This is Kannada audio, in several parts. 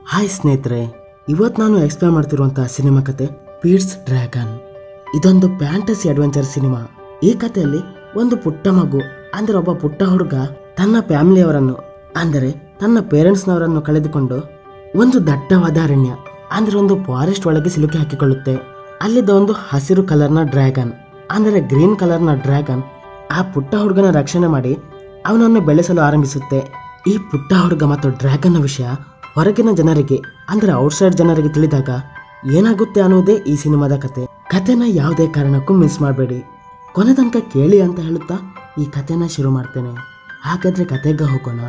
ಹಾಯ್ ಸ್ನೇಹಿತರೆ ಇವತ್ತು ನಾನು ಎಕ್ಸ್ಪ್ಲೇನ್ ಮಾಡ್ತಿರುವಂತಹ ಸಿನಿಮಾ ಕತೆ ಪೀಟ್ಸ್ ಡ್ರ್ಯಾಗನ್ ಇದೊಂದು ಫ್ಯಾಂಟಸಿ ಅಡ್ವೆಂಚರ್ ಸಿನಿಮಾ ಈ ಕಥೆಯಲ್ಲಿ ಒಂದು ಪುಟ್ಟ ಮಗು ಅಂದ್ರೆ ಒಬ್ಬ ಪುಟ್ಟ ಹುಡುಗ ತನ್ನ ಫ್ಯಾಮಿಲಿಯವರನ್ನು ಅಂದರೆ ತನ್ನ ಪೇರೆಂಟ್ಸ್ನವರನ್ನು ಕಳೆದುಕೊಂಡು ಒಂದು ದಟ್ಟವಾದ ಅರಣ್ಯ ಅಂದ್ರೆ ಒಂದು ಫಾರೆಸ್ಟ್ ಒಳಗೆ ಸಿಲುಕಿ ಹಾಕಿಕೊಳ್ಳುತ್ತೆ ಅಲ್ಲಿದ್ದ ಒಂದು ಹಸಿರು ಕಲರ್ನ ಡ್ರ್ಯಾಗನ್ ಅಂದರೆ ಗ್ರೀನ್ ಕಲರ್ನ ಡ್ರ್ಯಾಗನ್ ಆ ಪುಟ್ಟ ಹುಡುಗನ ರಕ್ಷಣೆ ಮಾಡಿ ಅವನನ್ನು ಬೆಳೆಸಲು ಆರಂಭಿಸುತ್ತೆ ಈ ಪುಟ್ಟ ಹುಡುಗ ಮತ್ತು ಡ್ರ್ಯಾಗನ್ನ ವಿಷಯ ಹೊರಗಿನ ಜನರಿಗೆ ಅಂದ್ರೆ ಔಟ್ಸೈಡ್ ಜನರಿಗೆ ತಿಳಿದಾಗ ಏನಾಗುತ್ತೆ ಅನ್ನೋದೇ ಈ ಸಿನಿಮಾದ ಕತೆ ಕತೆನ ಯಾವುದೇ ಕಾರಣಕ್ಕೂ ಮಿಸ್ ಮಾಡಬೇಡಿ ಕೊನೆ ತನಕ ಕೇಳಿ ಅಂತ ಹೇಳುತ್ತಾ ಈ ಕತೆನ ಶುರು ಮಾಡ್ತೇನೆ ಹಾಗಾದ್ರೆ ಕತೆಗೆ ಹೋಗೋಣ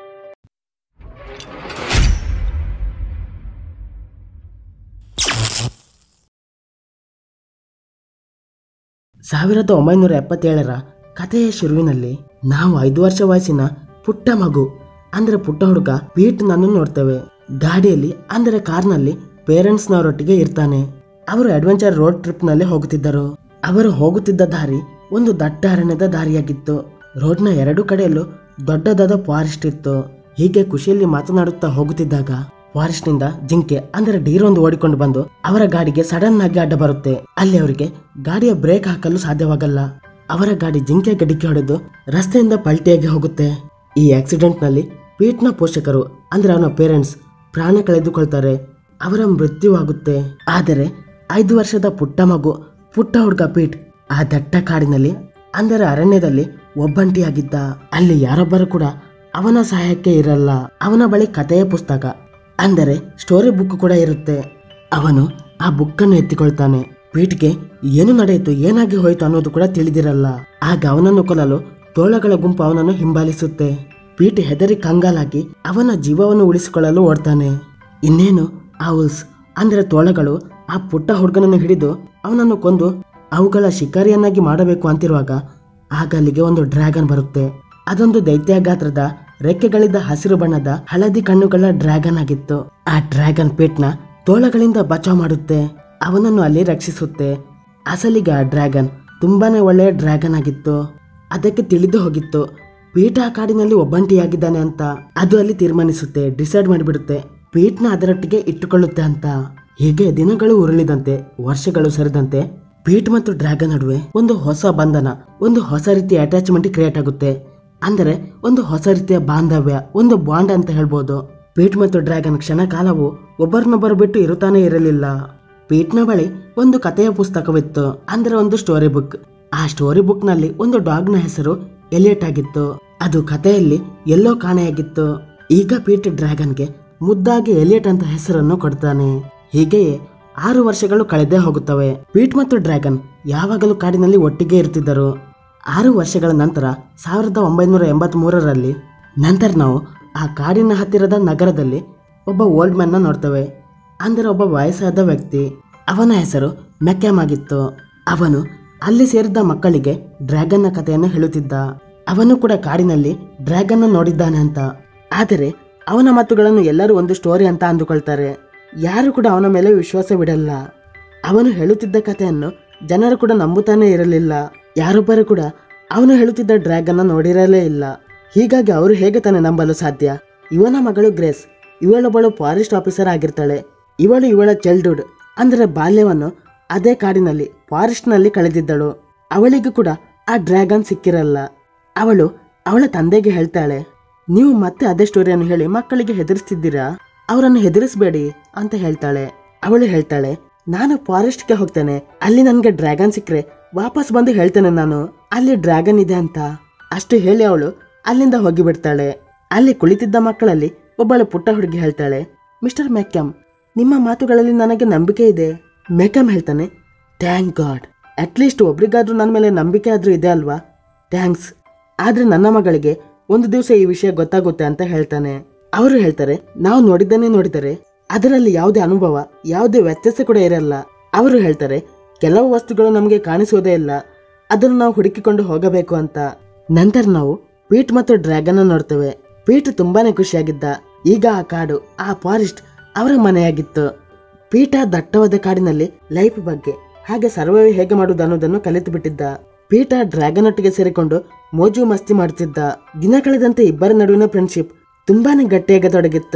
ಸಾವಿರದ ಒಂಬೈನೂರ ಎಪ್ಪತ್ತೇಳರ ಕಥೆಯ ಶುರುವಿನಲ್ಲಿ ನಾವು ಐದು ವರ್ಷ ವಯಸ್ಸಿನ ಪುಟ್ಟ ಮಗು ಅಂದ್ರೆ ಪುಟ್ಟ ಹುಡುಗ ಪೀಟ್ ನನ್ನ ನೋಡ್ತೇವೆ ಗಾಡಿಯಲ್ಲಿ ಅಂದ್ರೆ ಕಾರ್ನಲ್ಲಿ ಪೇರೆಂಟ್ಸ್ನವರೊಟ್ಟಿಗೆ ಇರ್ತಾನೆ ಅವರು ಅಡ್ವೆಂಚರ್ ರೋಡ್ ಟ್ರಿಪ್ನಲ್ಲಿ ಹೋಗುತ್ತಿದ್ದರು ಅವರು ಹೋಗುತ್ತಿದ್ದ ದಾರಿ ಒಂದು ದಟ್ಟ ಅರಣ್ಯದ ದಾರಿಯಾಗಿತ್ತು ರೋಡ್ನ ಎರಡು ಕಡೆಯಲ್ಲೂ ದೊಡ್ಡದಾದ ಫಾರೆಸ್ಟ್ ಇತ್ತು ಹೀಗೆ ಖುಷಿಯಲ್ಲಿ ಮಾತನಾಡುತ್ತಾ ಹೋಗುತ್ತಿದ್ದಾಗ ಫಾರೆಸ್ಟ್ ನಿಂದ ಜಿಂಕೆ ಅಂದರೆ ಡೀರೊಂದು ಓಡಿಕೊಂಡು ಬಂದು ಅವರ ಗಾಡಿಗೆ ಸಡನ್ ಆಗಿ ಅಡ್ಡ ಬರುತ್ತೆ ಅಲ್ಲಿ ಅವರಿಗೆ ಗಾಡಿಯ ಬ್ರೇಕ್ ಹಾಕಲು ಸಾಧ್ಯವಾಗಲ್ಲ ಅವರ ಗಾಡಿ ಜಿಂಕೆ ಗಡಿಗೆ ಹೊಡೆದು ರಸ್ತೆಯಿಂದ ಪಲ್ಟಿಯಾಗಿ ಹೋಗುತ್ತೆ ಈ ಆಕ್ಸಿಡೆಂಟ್ ನಲ್ಲಿ ಪೀಟ್ನ ಪೋಷಕರು ಅಂದ್ರೆ ಅವನ ಪೇರೆಂಟ್ಸ್ ಪ್ರಾಣ ಕಳೆದುಕೊಳ್ತಾರೆ ಅವರ ಮೃತ್ಯುವಾಗುತ್ತೆ ಆದರೆ ಐದು ವರ್ಷದ ಪುಟ್ಟ ಮಗು ಪುಟ್ಟ ಹುಡುಗ ಪೀಟ್ ಆ ದಟ್ಟ ಕಾಡಿನಲ್ಲಿ ಅಂದರೆ ಅರಣ್ಯದಲ್ಲಿ ಒಬ್ಬಂಟಿಯಾಗಿದ್ದ ಅಲ್ಲಿ ಯಾರೊಬ್ಬರು ಕೂಡ ಅವನ ಸಹಾಯಕ್ಕೆ ಇರಲ್ಲ ಅವನ ಬಳಿ ಕಥೆಯ ಪುಸ್ತಕ ಅಂದರೆ ಸ್ಟೋರಿ ಬುಕ್ ಕೂಡ ಇರುತ್ತೆ ಅವನು ಆ ಬುಕ್ಕನ್ನು ಎತ್ತಿಕೊಳ್ತಾನೆ ಪೀಟ್ಗೆ ಏನು ನಡೆಯಿತು ಏನಾಗಿ ಹೋಯಿತು ಅನ್ನೋದು ಕೂಡ ತಿಳಿದಿರಲ್ಲ ಆಗ ಅವನನ್ನು ಕೊಲ್ಲಲು ತೋಳಗಳ ಗುಂಪು ಅವನನ್ನು ಹಿಂಬಾಲಿಸುತ್ತೆ ಪೀಟ್ ಹೆದರಿ ಕಂಗಾಲಾಗಿ ಅವನ ಜೀವವನ್ನು ಉಳಿಸಿಕೊಳ್ಳಲು ಓಡ್ತಾನೆ ಇನ್ನೇನು ಔಲ್ಸ್ ಅಂದ್ರೆ ತೋಳಗಳು ಆ ಪುಟ್ಟ ಹುಡುಗನನ್ನು ಹಿಡಿದು ಅವನನ್ನು ಕೊಂದು ಅವುಗಳ ಶಿಕಾರಿಯನ್ನಾಗಿ ಮಾಡಬೇಕು ಅಂತಿರುವಾಗ ಆಗ ಅಲ್ಲಿಗೆ ಒಂದು ಡ್ರ್ಯಾಗನ್ ಬರುತ್ತೆ ಅದೊಂದು ದೈತ್ಯ ಗಾತ್ರದ ರೆಕ್ಕೆಗಳಿದ್ದ ಹಸಿರು ಬಣ್ಣದ ಹಳದಿ ಕಣ್ಣುಗಳ ಡ್ರ್ಯಾಗನ್ ಆಗಿತ್ತು ಆ ಡ್ರ್ಯಾಗನ್ ಪೇಟ್ನ ತೋಳಗಳಿಂದ ಬಚಾವ್ ಮಾಡುತ್ತೆ ಅವನನ್ನು ಅಲ್ಲಿ ರಕ್ಷಿಸುತ್ತೆ ಅಸಲಿಗೆ ಆ ಡ್ರ್ಯಾಗನ್ ತುಂಬಾನೇ ಒಳ್ಳೆಯ ಡ್ರ್ಯಾಗನ್ ಆಗಿತ್ತು ಅದಕ್ಕೆ ತಿಳಿದು ಹೋಗಿತ್ತು ಪೀಠ ಆ ಕಾಡಿನಲ್ಲಿ ಒಬ್ಬಂಟಿಯಾಗಿದ್ದಾನೆ ಅಂತ ಅದು ಅಲ್ಲಿ ತೀರ್ಮಾನಿಸುತ್ತೆ ಡಿಸೈಡ್ ಮಾಡಿಬಿಡುತ್ತೆ ಪೀಟ್ನ ಅದರೊಟ್ಟಿಗೆ ಇಟ್ಟುಕೊಳ್ಳುತ್ತೆ ಅಂತ ಹೀಗೆ ದಿನಗಳು ಉರುಳಿದಂತೆ ವರ್ಷಗಳು ಸರಿದಂತೆ ಪೀಟ್ ಮತ್ತು ಡ್ರ್ಯಾಗನ್ ನಡುವೆ ಒಂದು ಹೊಸ ಬಂಧನ ಒಂದು ಹೊಸ ರೀತಿಯ ಅಟ್ಯಾಚ್ಮೆಂಟ್ ಕ್ರಿಯೇಟ್ ಆಗುತ್ತೆ ಅಂದರೆ ಒಂದು ಹೊಸ ರೀತಿಯ ಬಾಂಧವ್ಯ ಒಂದು ಬಾಂಡ್ ಅಂತ ಹೇಳ್ಬೋದು ಪೀಟ್ ಮತ್ತು ಡ್ರ್ಯಾಗನ್ ಕ್ಷಣ ಕಾಲವು ಒಬ್ಬರನ್ನೊಬ್ಬರು ಬಿಟ್ಟು ಇರುತ್ತಾನೆ ಇರಲಿಲ್ಲ ಪೀಟ್ನ ಬಳಿ ಒಂದು ಕಥೆಯ ಪುಸ್ತಕವಿತ್ತು ಅಂದ್ರೆ ಒಂದು ಸ್ಟೋರಿ ಬುಕ್ ಆ ಸ್ಟೋರಿ ಬುಕ್ ನಲ್ಲಿ ಒಂದು ಡಾಗ್ನ ಹೆಸರು ಎಲಿಯಟ್ ಆಗಿತ್ತು ಅದು ಕಥೆಯಲ್ಲಿ ಎಲ್ಲೋ ಕಾಣೆಯಾಗಿತ್ತು ಈಗ ಪೀಟ್ ಡ್ರ್ಯಾಗನ್ಗೆ ಮುದ್ದಾಗಿ ಎಲಿಯಟ್ ಅಂತ ಹೆಸರನ್ನು ಕೊಡ್ತಾನೆ ಹೀಗೆಯೇ ಆರು ವರ್ಷಗಳು ಕಳೆದೇ ಹೋಗುತ್ತವೆ ಪೀಟ್ ಮತ್ತು ಡ್ರ್ಯಾಗನ್ ಯಾವಾಗಲೂ ಕಾಡಿನಲ್ಲಿ ಒಟ್ಟಿಗೆ ಇರ್ತಿದ್ದರು ಆರು ವರ್ಷಗಳ ನಂತರ ಸಾವಿರದ ಒಂಬೈನೂರ ಎಂಬತ್ತ್ ಮೂರರಲ್ಲಿ ನಂತರ ನಾವು ಆ ಕಾಡಿನ ಹತ್ತಿರದ ನಗರದಲ್ಲಿ ಒಬ್ಬ ಓಲ್ಡ್ ಮ್ಯಾನ್ನ ನೋಡ್ತೇವೆ ಅಂದರೆ ಒಬ್ಬ ವಯಸ್ಸಾದ ವ್ಯಕ್ತಿ ಅವನ ಹೆಸರು ಮೆಕ್ಯಾಮ್ ಆಗಿತ್ತು ಅವನು ಅಲ್ಲಿ ಸೇರಿದ್ದ ಮಕ್ಕಳಿಗೆ ಡ್ರ್ಯಾಗನ್ನ ಕಥೆಯನ್ನು ಹೇಳುತ್ತಿದ್ದ ಅವನು ಕೂಡ ಕಾಡಿನಲ್ಲಿ ಡ್ರ್ಯಾಗನ್ನ ನೋಡಿದ್ದಾನೆ ಅಂತ ಆದರೆ ಅವನ ಮಾತುಗಳನ್ನು ಎಲ್ಲರೂ ಒಂದು ಸ್ಟೋರಿ ಅಂತ ಅಂದುಕೊಳ್ತಾರೆ ಯಾರು ಕೂಡ ಅವನ ಮೇಲೆ ವಿಶ್ವಾಸವಿಡಲ್ಲ ಅವನು ಹೇಳುತ್ತಿದ್ದ ಕಥೆಯನ್ನು ಜನರು ಕೂಡ ನಂಬುತ್ತಾನೆ ಇರಲಿಲ್ಲ ಯಾರೊಬ್ಬರು ಕೂಡ ಅವನು ಹೇಳುತ್ತಿದ್ದ ಡ್ರ್ಯಾಗನ್ನ ನೋಡಿರಲೇ ಇಲ್ಲ ಹೀಗಾಗಿ ಅವರು ಹೇಗೆ ತಾನೇ ನಂಬಲು ಸಾಧ್ಯ ಇವನ ಮಗಳು ಗ್ರೇಸ್ ಇವಳೊಬ್ಬಳು ಫಾರೆಸ್ಟ್ ಆಫೀಸರ್ ಆಗಿರ್ತಾಳೆ ಇವಳು ಇವಳ ಚೈಲ್ಡ್ಹುಡ್ ಅಂದರೆ ಬಾಲ್ಯವನ್ನು ಅದೇ ಕಾಡಿನಲ್ಲಿ ಫಾರೆಸ್ಟ್ನಲ್ಲಿ ಕಳೆದಿದ್ದಳು ಅವಳಿಗೂ ಕೂಡ ಆ ಡ್ರ್ಯಾಗನ್ ಸಿಕ್ಕಿರಲ್ಲ ಅವಳು ಅವಳ ತಂದೆಗೆ ಹೇಳ್ತಾಳೆ ನೀವು ಮತ್ತೆ ಅದೇ ಸ್ಟೋರಿಯನ್ನು ಹೇಳಿ ಮಕ್ಕಳಿಗೆ ಹೆದರಿಸ್ತಿದ್ದೀರಾ ಅವರನ್ನು ಹೆದರಿಸಬೇಡಿ ಅಂತ ಹೇಳ್ತಾಳೆ ಅವಳು ಹೇಳ್ತಾಳೆ ನಾನು ಫಾರೆಸ್ಟ್ಗೆ ಹೋಗ್ತೇನೆ ಅಲ್ಲಿ ನನಗೆ ಡ್ರ್ಯಾಗನ್ ಸಿಕ್ಕರೆ ವಾಪಸ್ ಬಂದು ಹೇಳ್ತೇನೆ ನಾನು ಅಲ್ಲಿ ಡ್ರ್ಯಾಗನ್ ಇದೆ ಅಂತ ಅಷ್ಟು ಹೇಳಿ ಅವಳು ಅಲ್ಲಿಂದ ಹೋಗಿಬಿಡ್ತಾಳೆ ಅಲ್ಲಿ ಕುಳಿತಿದ್ದ ಮಕ್ಕಳಲ್ಲಿ ಒಬ್ಬಳು ಪುಟ್ಟ ಹುಡುಗಿ ಹೇಳ್ತಾಳೆ ಮಿಸ್ಟರ್ ಮೆಕ್ಕಮ್ ನಿಮ್ಮ ಮಾತುಗಳಲ್ಲಿ ನನಗೆ ನಂಬಿಕೆ ಇದೆ ಮೆಕಮ್ ಹೇಳ್ತಾನೆ ಥ್ಯಾಂಕ್ ಗಾಡ್ ಅಟ್ಲೀಸ್ಟ್ ಒಬ್ರಿಗಾದ್ರೂ ನನ್ನ ಮೇಲೆ ನಂಬಿಕೆ ಆದ್ರೂ ಇದೆ ಅಲ್ವಾ ಥ್ಯಾಂಕ್ಸ್ ಆದ್ರೆ ನನ್ನ ಮಗಳಿಗೆ ಒಂದು ದಿವಸ ಈ ವಿಷಯ ಗೊತ್ತಾಗುತ್ತೆ ಅಂತ ಹೇಳ್ತಾನೆ ಅವರು ಹೇಳ್ತಾರೆ ನಾವು ನೋಡಿದ್ದನ್ನೇ ನೋಡಿದರೆ ಅದರಲ್ಲಿ ಯಾವುದೇ ಅನುಭವ ಯಾವುದೇ ವ್ಯತ್ಯಾಸ ಕೂಡ ಇರಲ್ಲ ಅವರು ಹೇಳ್ತಾರೆ ಕೆಲವು ವಸ್ತುಗಳು ನಮಗೆ ಕಾಣಿಸುವುದೇ ಇಲ್ಲ ಅದನ್ನು ನಾವು ಹುಡುಕಿಕೊಂಡು ಹೋಗಬೇಕು ಅಂತ ನಂತರ ನಾವು ಪೀಟ್ ಮತ್ತು ಡ್ರ್ಯಾಗನ್ ನೋಡ್ತೇವೆ ಪೀಟ್ ತುಂಬಾನೇ ಖುಷಿಯಾಗಿದ್ದ ಈಗ ಆ ಕಾಡು ಆ ಫಾರೆಸ್ಟ್ ಅವರ ಮನೆಯಾಗಿತ್ತು ಪೀಠ ದಟ್ಟವಾದ ಕಾಡಿನಲ್ಲಿ ಲೈಫ್ ಬಗ್ಗೆ ಹಾಗೆ ಸರ್ವೈವ್ ಹೇಗೆ ಮಾಡುವುದು ಅನ್ನೋದನ್ನು ಕಲಿತು ಬಿಟ್ಟಿದ್ದ ಪೀಠ ಡ್ರ್ಯಾಗನ್ ಒಟ್ಟಿಗೆ ಸೇರಿಕೊಂಡು ಮೋಜು ಮಸ್ತಿ ಮಾಡುತ್ತಿದ್ದ ದಿನ ಕಳೆದಂತೆ ಇಬ್ಬರ ನಡುವಿನ ಫ್ರೆಂಡ್ಶಿಪ್ ತುಂಬಾನೇ ಗಟ್ಟಿಯಾಗತೊಡಗಿತ್ತು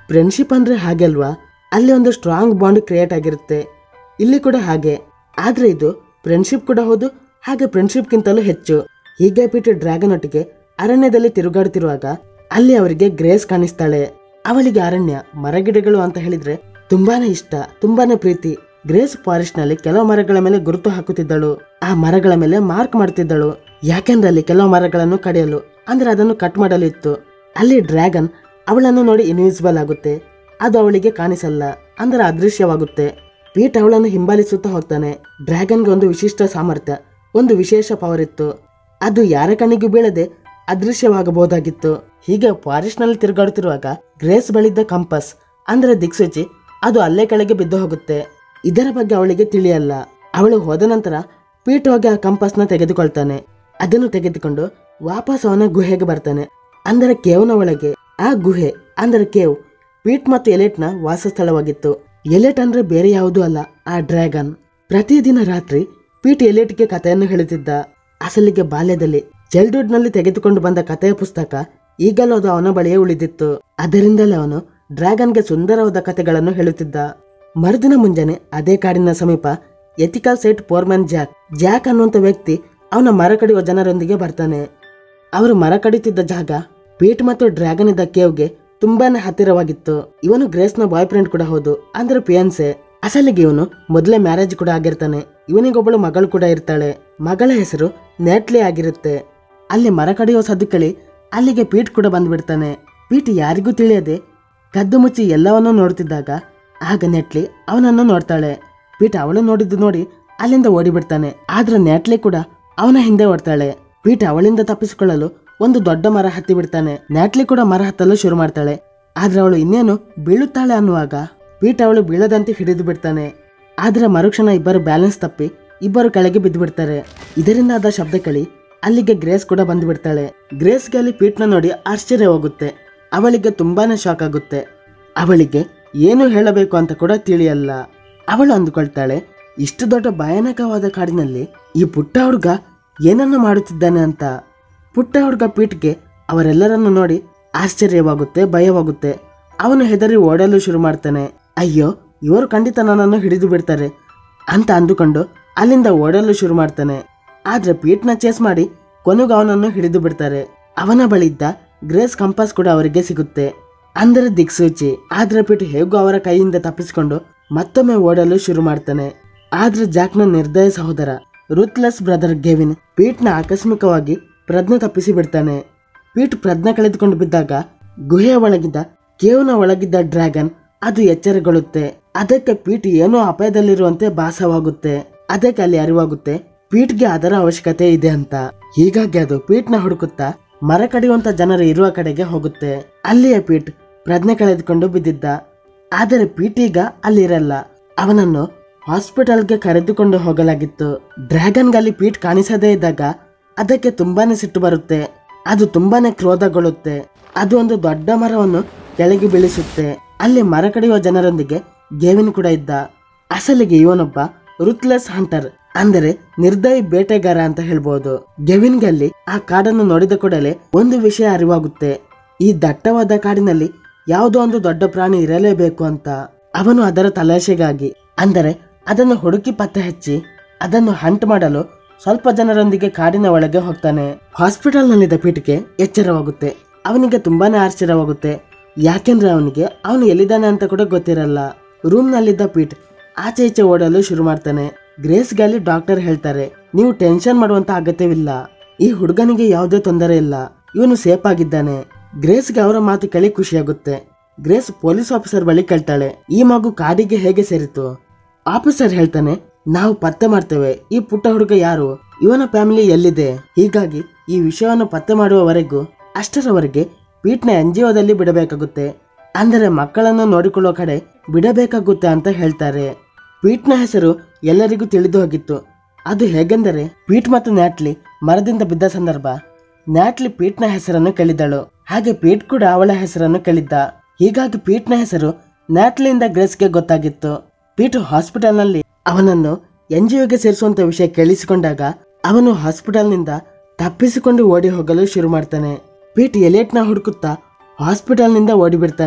ಫ್ರೆಂಡ್ಶಿಪ್ ಅಂದ್ರೆ ಹಾಗೆ ಅಲ್ವಾ ಅಲ್ಲಿ ಒಂದು ಸ್ಟ್ರಾಂಗ್ ಬಾಂಡ್ ಕ್ರಿಯೇಟ್ ಆಗಿರುತ್ತೆ ಇಲ್ಲಿ ಕೂಡ ಹಾಗೆ ಆದ್ರೆ ಇದು ಫ್ರೆಂಡ್ಶಿಪ್ ಕೂಡ ಹೌದು ಹಾಗೆ ಫ್ರೆಂಡ್ಶಿಪ್ಗಿಂತಲೂ ಹೆಚ್ಚು ಹೀಗೆ ಪೀಟ್ ಡ್ರ್ಯಾಗನ್ ಒಟ್ಟಿಗೆ ಅರಣ್ಯದಲ್ಲಿ ತಿರುಗಾಡುತ್ತಿರುವಾಗ ಅಲ್ಲಿ ಅವರಿಗೆ ಗ್ರೇಸ್ ಕಾಣಿಸ್ತಾಳೆ ಅವಳಿಗೆ ಅರಣ್ಯ ಮರಗಿಡಗಳು ಅಂತ ಹೇಳಿದ್ರೆ ತುಂಬಾನೇ ಇಷ್ಟ ತುಂಬಾನೇ ಪ್ರೀತಿ ಗ್ರೇಸ್ ಫಾರೆಸ್ಟ್ ನಲ್ಲಿ ಕೆಲವು ಮರಗಳ ಮೇಲೆ ಗುರುತು ಹಾಕುತ್ತಿದ್ದಳು ಆ ಮರಗಳ ಮೇಲೆ ಮಾರ್ಕ್ ಮಾಡ್ತಿದ್ದಳು ಯಾಕೆಂದ್ರೆ ಅಲ್ಲಿ ಕೆಲವು ಮರಗಳನ್ನು ಕಡಿಯಲು ಅಂದ್ರೆ ಅದನ್ನು ಕಟ್ ಮಾಡಲು ಇತ್ತು ಅಲ್ಲಿ ಡ್ರ್ಯಾಗನ್ ಅವಳನ್ನು ನೋಡಿ ಇನ್ವಿಸಿಬಲ್ ಆಗುತ್ತೆ ಅದು ಅವಳಿಗೆ ಕಾಣಿಸಲ್ಲ ಅಂದ್ರೆ ಅದೃಶ್ಯವಾಗುತ್ತೆ ಪೀಟ್ ಅವಳನ್ನು ಹಿಂಬಾಲಿಸುತ್ತಾ ಹೋಗ್ತಾನೆ ಡ್ರ್ಯಾಗನ್ಗೆ ಒಂದು ವಿಶಿಷ್ಟ ಸಾಮರ್ಥ್ಯ ಒಂದು ವಿಶೇಷ ಪವರ್ ಇತ್ತು ಅದು ಯಾರ ಕಣ್ಣಿಗೂ ಬೀಳದೆ ಅದೃಶ್ಯವಾಗಬಹುದಾಗಿತ್ತು ಹೀಗೆ ಫಾರೆಸ್ಟ್ ನಲ್ಲಿ ತಿರುಗಾಡುತ್ತಿರುವಾಗ ಗ್ರೇಸ್ ಬಳಿದ್ದ ಕಂಪಸ್ ಅಂದ್ರೆ ದಿಕ್ಸೂಚಿ ಅದು ಅಲ್ಲೇ ಕೆಳಗೆ ಬಿದ್ದು ಹೋಗುತ್ತೆ ಇದರ ಬಗ್ಗೆ ಅವಳಿಗೆ ತಿಳಿಯಲ್ಲ ಅವಳು ಹೋದ ನಂತರ ಪೀಟ್ ಹೋಗಿ ಆ ಕಂಪಸ್ನ ತೆಗೆದುಕೊಳ್ತಾನೆ ಅದನ್ನು ತೆಗೆದುಕೊಂಡು ವಾಪಸ್ ಅವನ ಗುಹೆಗೆ ಬರ್ತಾನೆ ಅಂದರೆ ಕೇವ್ನ ಒಳಗೆ ಆ ಗುಹೆ ಅಂದರೆ ಕೇವ್ ಪೀಟ್ ಮತ್ತು ಎಲೆಟ್ನ ವಾಸಸ್ಥಳವಾಗಿತ್ತು ಎಲೆಟ್ ಅಂದ್ರೆ ಬೇರೆ ಯಾವುದೂ ಅಲ್ಲ ಆ ಡ್ರ್ಯಾಗನ್ ಪ್ರತಿದಿನ ರಾತ್ರಿ ಪೀಟ್ ಎಲೆಟ್ಗೆ ಕಥೆಯನ್ನು ಹೇಳುತ್ತಿದ್ದ ಅಸಲಿಗೆ ಬಾಲ್ಯದಲ್ಲಿ ಚೈಲ್ಡ್ಹುಡ್ ನಲ್ಲಿ ತೆಗೆದುಕೊಂಡು ಬಂದ ಕಥೆಯ ಪುಸ್ತಕ ಈಗಲೂ ಅದು ಅವನ ಬಳಿಯೇ ಉಳಿದಿತ್ತು ಅದರಿಂದಲೇ ಅವನು ಡ್ರ್ಯಾಗನ್ಗೆ ಸುಂದರವಾದ ಕಥೆಗಳನ್ನು ಹೇಳುತ್ತಿದ್ದ ಮರುದಿನ ಮುಂಜಾನೆ ಅದೇ ಕಾಡಿನ ಸಮೀಪ ಎಥಿಕಲ್ ಸೈಟ್ ಫೋರ್ಮ್ಯಾನ್ ಜಾಕ್ ಜಾಕ್ ಅನ್ನುವಂಥ ವ್ಯಕ್ತಿ ಅವನ ಮರ ಕಡಿಯುವ ಜನರೊಂದಿಗೆ ಬರ್ತಾನೆ ಅವರು ಮರ ಕಡಿಯುತ್ತಿದ್ದ ಜಾಗ ಪೀಟ್ ಮತ್ತು ಡ್ರ್ಯಾಗನ್ ಇದ್ದ ಕೇವ್ಗೆ ತುಂಬಾನೇ ಹತ್ತಿರವಾಗಿತ್ತು ಇವನು ಗ್ರೇಸ್ನ ಬಾಯ್ ಫ್ರೆಂಡ್ ಕೂಡ ಹೌದು ಅಂದ್ರೆ ಪಿಯನ್ಸೆ ಅಸಲಿಗೆ ಇವನು ಮೊದಲೇ ಮ್ಯಾರೇಜ್ ಕೂಡ ಆಗಿರ್ತಾನೆ ಇವನಿಗೊಬ್ಬಳು ಮಗಳು ಕೂಡ ಇರ್ತಾಳೆ ಮಗಳ ಹೆಸರು ನೆಟ್ಲಿ ಆಗಿರುತ್ತೆ ಅಲ್ಲಿ ಮರ ಕಡಿಯುವ ಸದ್ದು ಕೇಳಿ ಅಲ್ಲಿಗೆ ಪೀಟ್ ಕೂಡ ಬಂದ್ಬಿಡ್ತಾನೆ ಪೀಟ್ ಯಾರಿಗೂ ತಿಳಿಯದೆ ಕದ್ದು ಮುಚ್ಚಿ ಎಲ್ಲವನ್ನೂ ನೋಡ್ತಿದ್ದಾಗ ಆಗ ನೆಟ್ಲಿ ಅವನನ್ನು ನೋಡ್ತಾಳೆ ಪೀಟ್ ಅವಳು ನೋಡಿದ್ದು ನೋಡಿ ಅಲ್ಲಿಂದ ಓಡಿಬಿಡ್ತಾನೆ ಆದ್ರೆ ನೆಟ್ಲಿ ಕೂಡ ಅವನ ಹಿಂದೆ ಓಡ್ತಾಳೆ ಪೀಟ್ ಅವಳಿಂದ ತಪ್ಪಿಸಿಕೊಳ್ಳಲು ಒಂದು ದೊಡ್ಡ ಮರ ಹತ್ತಿ ಬಿಡ್ತಾನೆ ನ್ಯಾಟ್ಲಿ ಕೂಡ ಮರ ಹತ್ತಲು ಶುರು ಮಾಡ್ತಾಳೆ ಆದ್ರೆ ಅವಳು ಇನ್ನೇನು ಬೀಳುತ್ತಾಳೆ ಅನ್ನುವಾಗ ಪೀಟ್ ಅವಳು ಬೀಳದಂತೆ ಹಿಡಿದು ಬಿಡ್ತಾನೆ ಆದ್ರೆ ಮರುಕ್ಷಣ ಇಬ್ಬರು ಬ್ಯಾಲೆನ್ಸ್ ತಪ್ಪಿ ಇಬ್ಬರು ಕೆಳಗೆ ಬಿದ್ದು ಬಿಡ್ತಾರೆ ಇದರಿಂದ ಆದ ಶಬ್ದ ಕೇಳಿ ಅಲ್ಲಿಗೆ ಗ್ರೇಸ್ ಕೂಡ ಬಂದು ಬಿಡ್ತಾಳೆ ಗ್ರೇಸ್ಗೆ ಅಲ್ಲಿ ಪೀಟ್ನ ನೋಡಿ ಆಶ್ಚರ್ಯ ಹೋಗುತ್ತೆ ಅವಳಿಗೆ ತುಂಬಾನೇ ಶಾಕ್ ಆಗುತ್ತೆ ಅವಳಿಗೆ ಏನು ಹೇಳಬೇಕು ಅಂತ ಕೂಡ ತಿಳಿಯಲ್ಲ ಅವಳು ಅಂದುಕೊಳ್ತಾಳೆ ಇಷ್ಟು ದೊಡ್ಡ ಭಯಾನಕವಾದ ಕಾಡಿನಲ್ಲಿ ಈ ಪುಟ್ಟ ಹುಡುಗ ಏನನ್ನು ಮಾಡುತ್ತಿದ್ದಾನೆ ಅಂತ ಪುಟ್ಟ ಹುಡುಗ ಪೀಟ್ಗೆ ಅವರೆಲ್ಲರನ್ನು ನೋಡಿ ಆಶ್ಚರ್ಯವಾಗುತ್ತೆ ಭಯವಾಗುತ್ತೆ ಅವನು ಹೆದರಿ ಓಡಲು ಶುರು ಮಾಡ್ತಾನೆ ಅಯ್ಯೋ ಇವರು ಖಂಡಿತ ನನ್ನನ್ನು ಹಿಡಿದು ಬಿಡ್ತಾರೆ ಅಂತ ಅಂದುಕೊಂಡು ಅಲ್ಲಿಂದ ಓಡಲು ಶುರು ಮಾಡ್ತಾನೆ ಆದ್ರೆ ಪೀಟ್ನ ಚೇಸ್ ಮಾಡಿ ಕೊನೆಗೂ ಅವನನ್ನು ಹಿಡಿದು ಬಿಡ್ತಾರೆ ಅವನ ಬಳಿ ಇದ್ದ ಗ್ರೇಸ್ ಕಂಪಾಸ್ ಕೂಡ ಅವರಿಗೆ ಸಿಗುತ್ತೆ ಅಂದರೆ ದಿಕ್ಸೂಚಿ ಆದ್ರೆ ಪೀಟ್ ಹೇಗೂ ಅವರ ಕೈಯಿಂದ ತಪ್ಪಿಸಿಕೊಂಡು ಮತ್ತೊಮ್ಮೆ ಓಡಲು ಶುರು ಮಾಡ್ತಾನೆ ಆದ್ರೆ ಜಾಕ್ನ ನಿರ್ದಯ ಸಹೋದರ ರುತ್ಲೆಸ್ ಬ್ರದರ್ ಗೆವಿನ್ ಪೀಟ್ನ ಆಕಸ್ಮಿಕವಾಗಿ ಪ್ರಜ್ಞೆ ತಪ್ಪಿಸಿ ಬಿಡ್ತಾನೆ ಪೀಟ್ ಪ್ರಜ್ಞೆ ಕಳೆದುಕೊಂಡು ಬಿದ್ದಾಗ ಗುಹೆಯ ಒಳಗಿದ್ದ ಕೇವ್ನ ಒಳಗಿದ್ದ ಡ್ರ್ಯಾಗನ್ ಅದು ಎಚ್ಚರಗೊಳ್ಳುತ್ತೆ ಅದಕ್ಕೆ ಪೀಟ್ ಏನೋ ಅಪಾಯದಲ್ಲಿರುವಂತೆ ಭಾಸವಾಗುತ್ತೆ ಅದಕ್ಕೆ ಅಲ್ಲಿ ಅರಿವಾಗುತ್ತೆ ಪೀಟ್ಗೆ ಅದರ ಅವಶ್ಯಕತೆ ಇದೆ ಅಂತ ಹೀಗಾಗಿ ಅದು ಪೀಟ್ನ ಹುಡುಕುತ್ತಾ ಮರ ಕಡಿಯುವಂತ ಜನರು ಇರುವ ಕಡೆಗೆ ಹೋಗುತ್ತೆ ಅಲ್ಲಿಯೇ ಪೀಟ್ ಪ್ರಜ್ಞೆ ಕಳೆದುಕೊಂಡು ಬಿದ್ದಿದ್ದ ಆದರೆ ಪೀಟ್ ಈಗ ಅಲ್ಲಿರಲ್ಲ ಅವನನ್ನು ಹಾಸ್ಪಿಟಲ್ಗೆ ಕರೆದುಕೊಂಡು ಹೋಗಲಾಗಿತ್ತು ಡ್ರ್ಯಾಗನ್ಗೆ ಅಲ್ಲಿ ಪೀಟ್ ಕಾಣಿಸದೇ ಇದ್ದಾಗ ಅದಕ್ಕೆ ತುಂಬಾನೇ ಸಿಟ್ಟು ಬರುತ್ತೆ ಅದು ತುಂಬಾನೇ ಕ್ರೋಧಗೊಳ್ಳುತ್ತೆ ಅದು ಒಂದು ದೊಡ್ಡ ಮರವನ್ನು ಕೆಳಗೆ ಬೀಳಿಸುತ್ತೆ ಅಲ್ಲಿ ಮರ ಕಡಿಯುವ ಜನರೊಂದಿಗೆ ಗೇವಿನ್ ಕೂಡ ಇದ್ದ ಅಸಲಿಗೆ ಇವನೊಬ್ಬ ರುತ್ಲೆಸ್ ಹಂಟರ್ ಅಂದರೆ ನಿರ್ದಯಿ ಬೇಟೆಗಾರ ಅಂತ ಹೇಳ್ಬೋದು ಗೆವಿನ್ಗೆ ಅಲ್ಲಿ ಆ ಕಾಡನ್ನು ನೋಡಿದ ಕೂಡಲೇ ಒಂದು ವಿಷಯ ಅರಿವಾಗುತ್ತೆ ಈ ದಟ್ಟವಾದ ಕಾಡಿನಲ್ಲಿ ಯಾವುದೋ ಒಂದು ದೊಡ್ಡ ಪ್ರಾಣಿ ಇರಲೇಬೇಕು ಅಂತ ಅವನು ಅದರ ತಲಾಶೆಗಾಗಿ ಅಂದರೆ ಅದನ್ನು ಹುಡುಕಿ ಪತ್ತೆ ಹಚ್ಚಿ ಅದನ್ನು ಹಂಟ್ ಮಾಡಲು ಸ್ವಲ್ಪ ಜನರೊಂದಿಗೆ ಕಾಡಿನ ಒಳಗೆ ಹೋಗ್ತಾನೆ ಹಾಸ್ಪಿಟಲ್ನಲ್ಲಿದ್ದ ಪೀಠಕ್ಕೆ ಎಚ್ಚರವಾಗುತ್ತೆ ಅವನಿಗೆ ತುಂಬಾನೇ ಆಶ್ಚರ್ಯವಾಗುತ್ತೆ ಯಾಕೆಂದ್ರೆ ಅವನಿಗೆ ಅವನು ಎಲ್ಲಿದ್ದಾನೆ ಅಂತ ಕೂಡ ಗೊತ್ತಿರಲ್ಲ ರೂಮ್ನಲ್ಲಿದ್ದ ಪೀಟ್ ಆಚೆ ಈಚೆ ಓಡಲು ಶುರು ಮಾಡ್ತಾನೆ ಗ್ರೇಸ್ಗೆ ಅಲ್ಲಿ ಡಾಕ್ಟರ್ ಹೇಳ್ತಾರೆ ನೀವು ಟೆನ್ಷನ್ ಮಾಡುವಂತ ಅಗತ್ಯವಿಲ್ಲ ಈ ಹುಡುಗನಿಗೆ ಯಾವುದೇ ತೊಂದರೆ ಇಲ್ಲ ಇವನು ಸೇಫ್ ಆಗಿದ್ದಾನೆ ಗ್ರೇಸ್ಗೆ ಅವರ ಮಾತು ಕೇಳಿ ಖುಷಿಯಾಗುತ್ತೆ ಗ್ರೇಸ್ ಪೊಲೀಸ್ ಆಫೀಸರ್ ಬಳಿ ಕೇಳ್ತಾಳೆ ಈ ಮಗು ಕಾಡಿಗೆ ಹೇಗೆ ಸೇರಿತು ಆಫೀಸರ್ ಹೇಳ್ತಾನೆ ನಾವು ಪತ್ತೆ ಮಾಡ್ತೇವೆ ಈ ಪುಟ್ಟ ಹುಡುಗ ಯಾರು ಇವನ ಫ್ಯಾಮಿಲಿ ಎಲ್ಲಿದೆ ಹೀಗಾಗಿ ಈ ವಿಷಯವನ್ನು ಪತ್ತೆ ಮಾಡುವವರೆಗೂ ಅಷ್ಟರವರೆಗೆ ಪೀಟ್ನ ಎನ್ ಜಿ ಒದಲ್ಲಿ ಬಿಡಬೇಕಾಗುತ್ತೆ ಅಂದರೆ ಮಕ್ಕಳನ್ನು ನೋಡಿಕೊಳ್ಳುವ ಕಡೆ ಬಿಡಬೇಕಾಗುತ್ತೆ ಅಂತ ಹೇಳ್ತಾರೆ ಪೀಟ್ನ ಹೆಸರು ಎಲ್ಲರಿಗೂ ತಿಳಿದು ಹೋಗಿತ್ತು ಅದು ಹೇಗೆಂದರೆ ಪೀಟ್ ಮತ್ತು ನ್ಯಾಟ್ಲಿ ಮರದಿಂದ ಬಿದ್ದ ಸಂದರ್ಭ ನ್ಯಾಟ್ಲಿ ಪೀಟ್ನ ಹೆಸರನ್ನು ಕೇಳಿದಳು ಹಾಗೆ ಪೀಟ್ ಕೂಡ ಅವಳ ಹೆಸರನ್ನು ಕೇಳಿದ್ದ ಹೀಗಾಗಿ ಪೀಟ್ನ ಹೆಸರು ನ್ಯಾಟ್ಲಿಯಿಂದ ಗ್ರೇಸ್ಗೆ ಗೊತ್ತಾಗಿತ್ತು ಪೀಟ್ ಹಾಸ್ಪಿಟಲ್ನಲ್ಲಿ ಅವನನ್ನು ಎನ್ ಜಿ ಒಗೆ ಸೇರಿಸುವಂತ ವಿಷಯ ಕೇಳಿಸಿಕೊಂಡಾಗ ಅವನು ಹಾಸ್ಪಿಟಲ್ನಿಂದ ತಪ್ಪಿಸಿಕೊಂಡು ಓಡಿ ಹೋಗಲು ಶುರು ಮಾಡ್ತಾನೆ ಪೀಟ್ ಎಲಿಯಟ್ನ ಹುಡುಕುತ್ತಾ ಹಾಸ್ಪಿಟಲ್ನಿಂದ ಓಡಿ ಬಿಡ್ತಾನೆ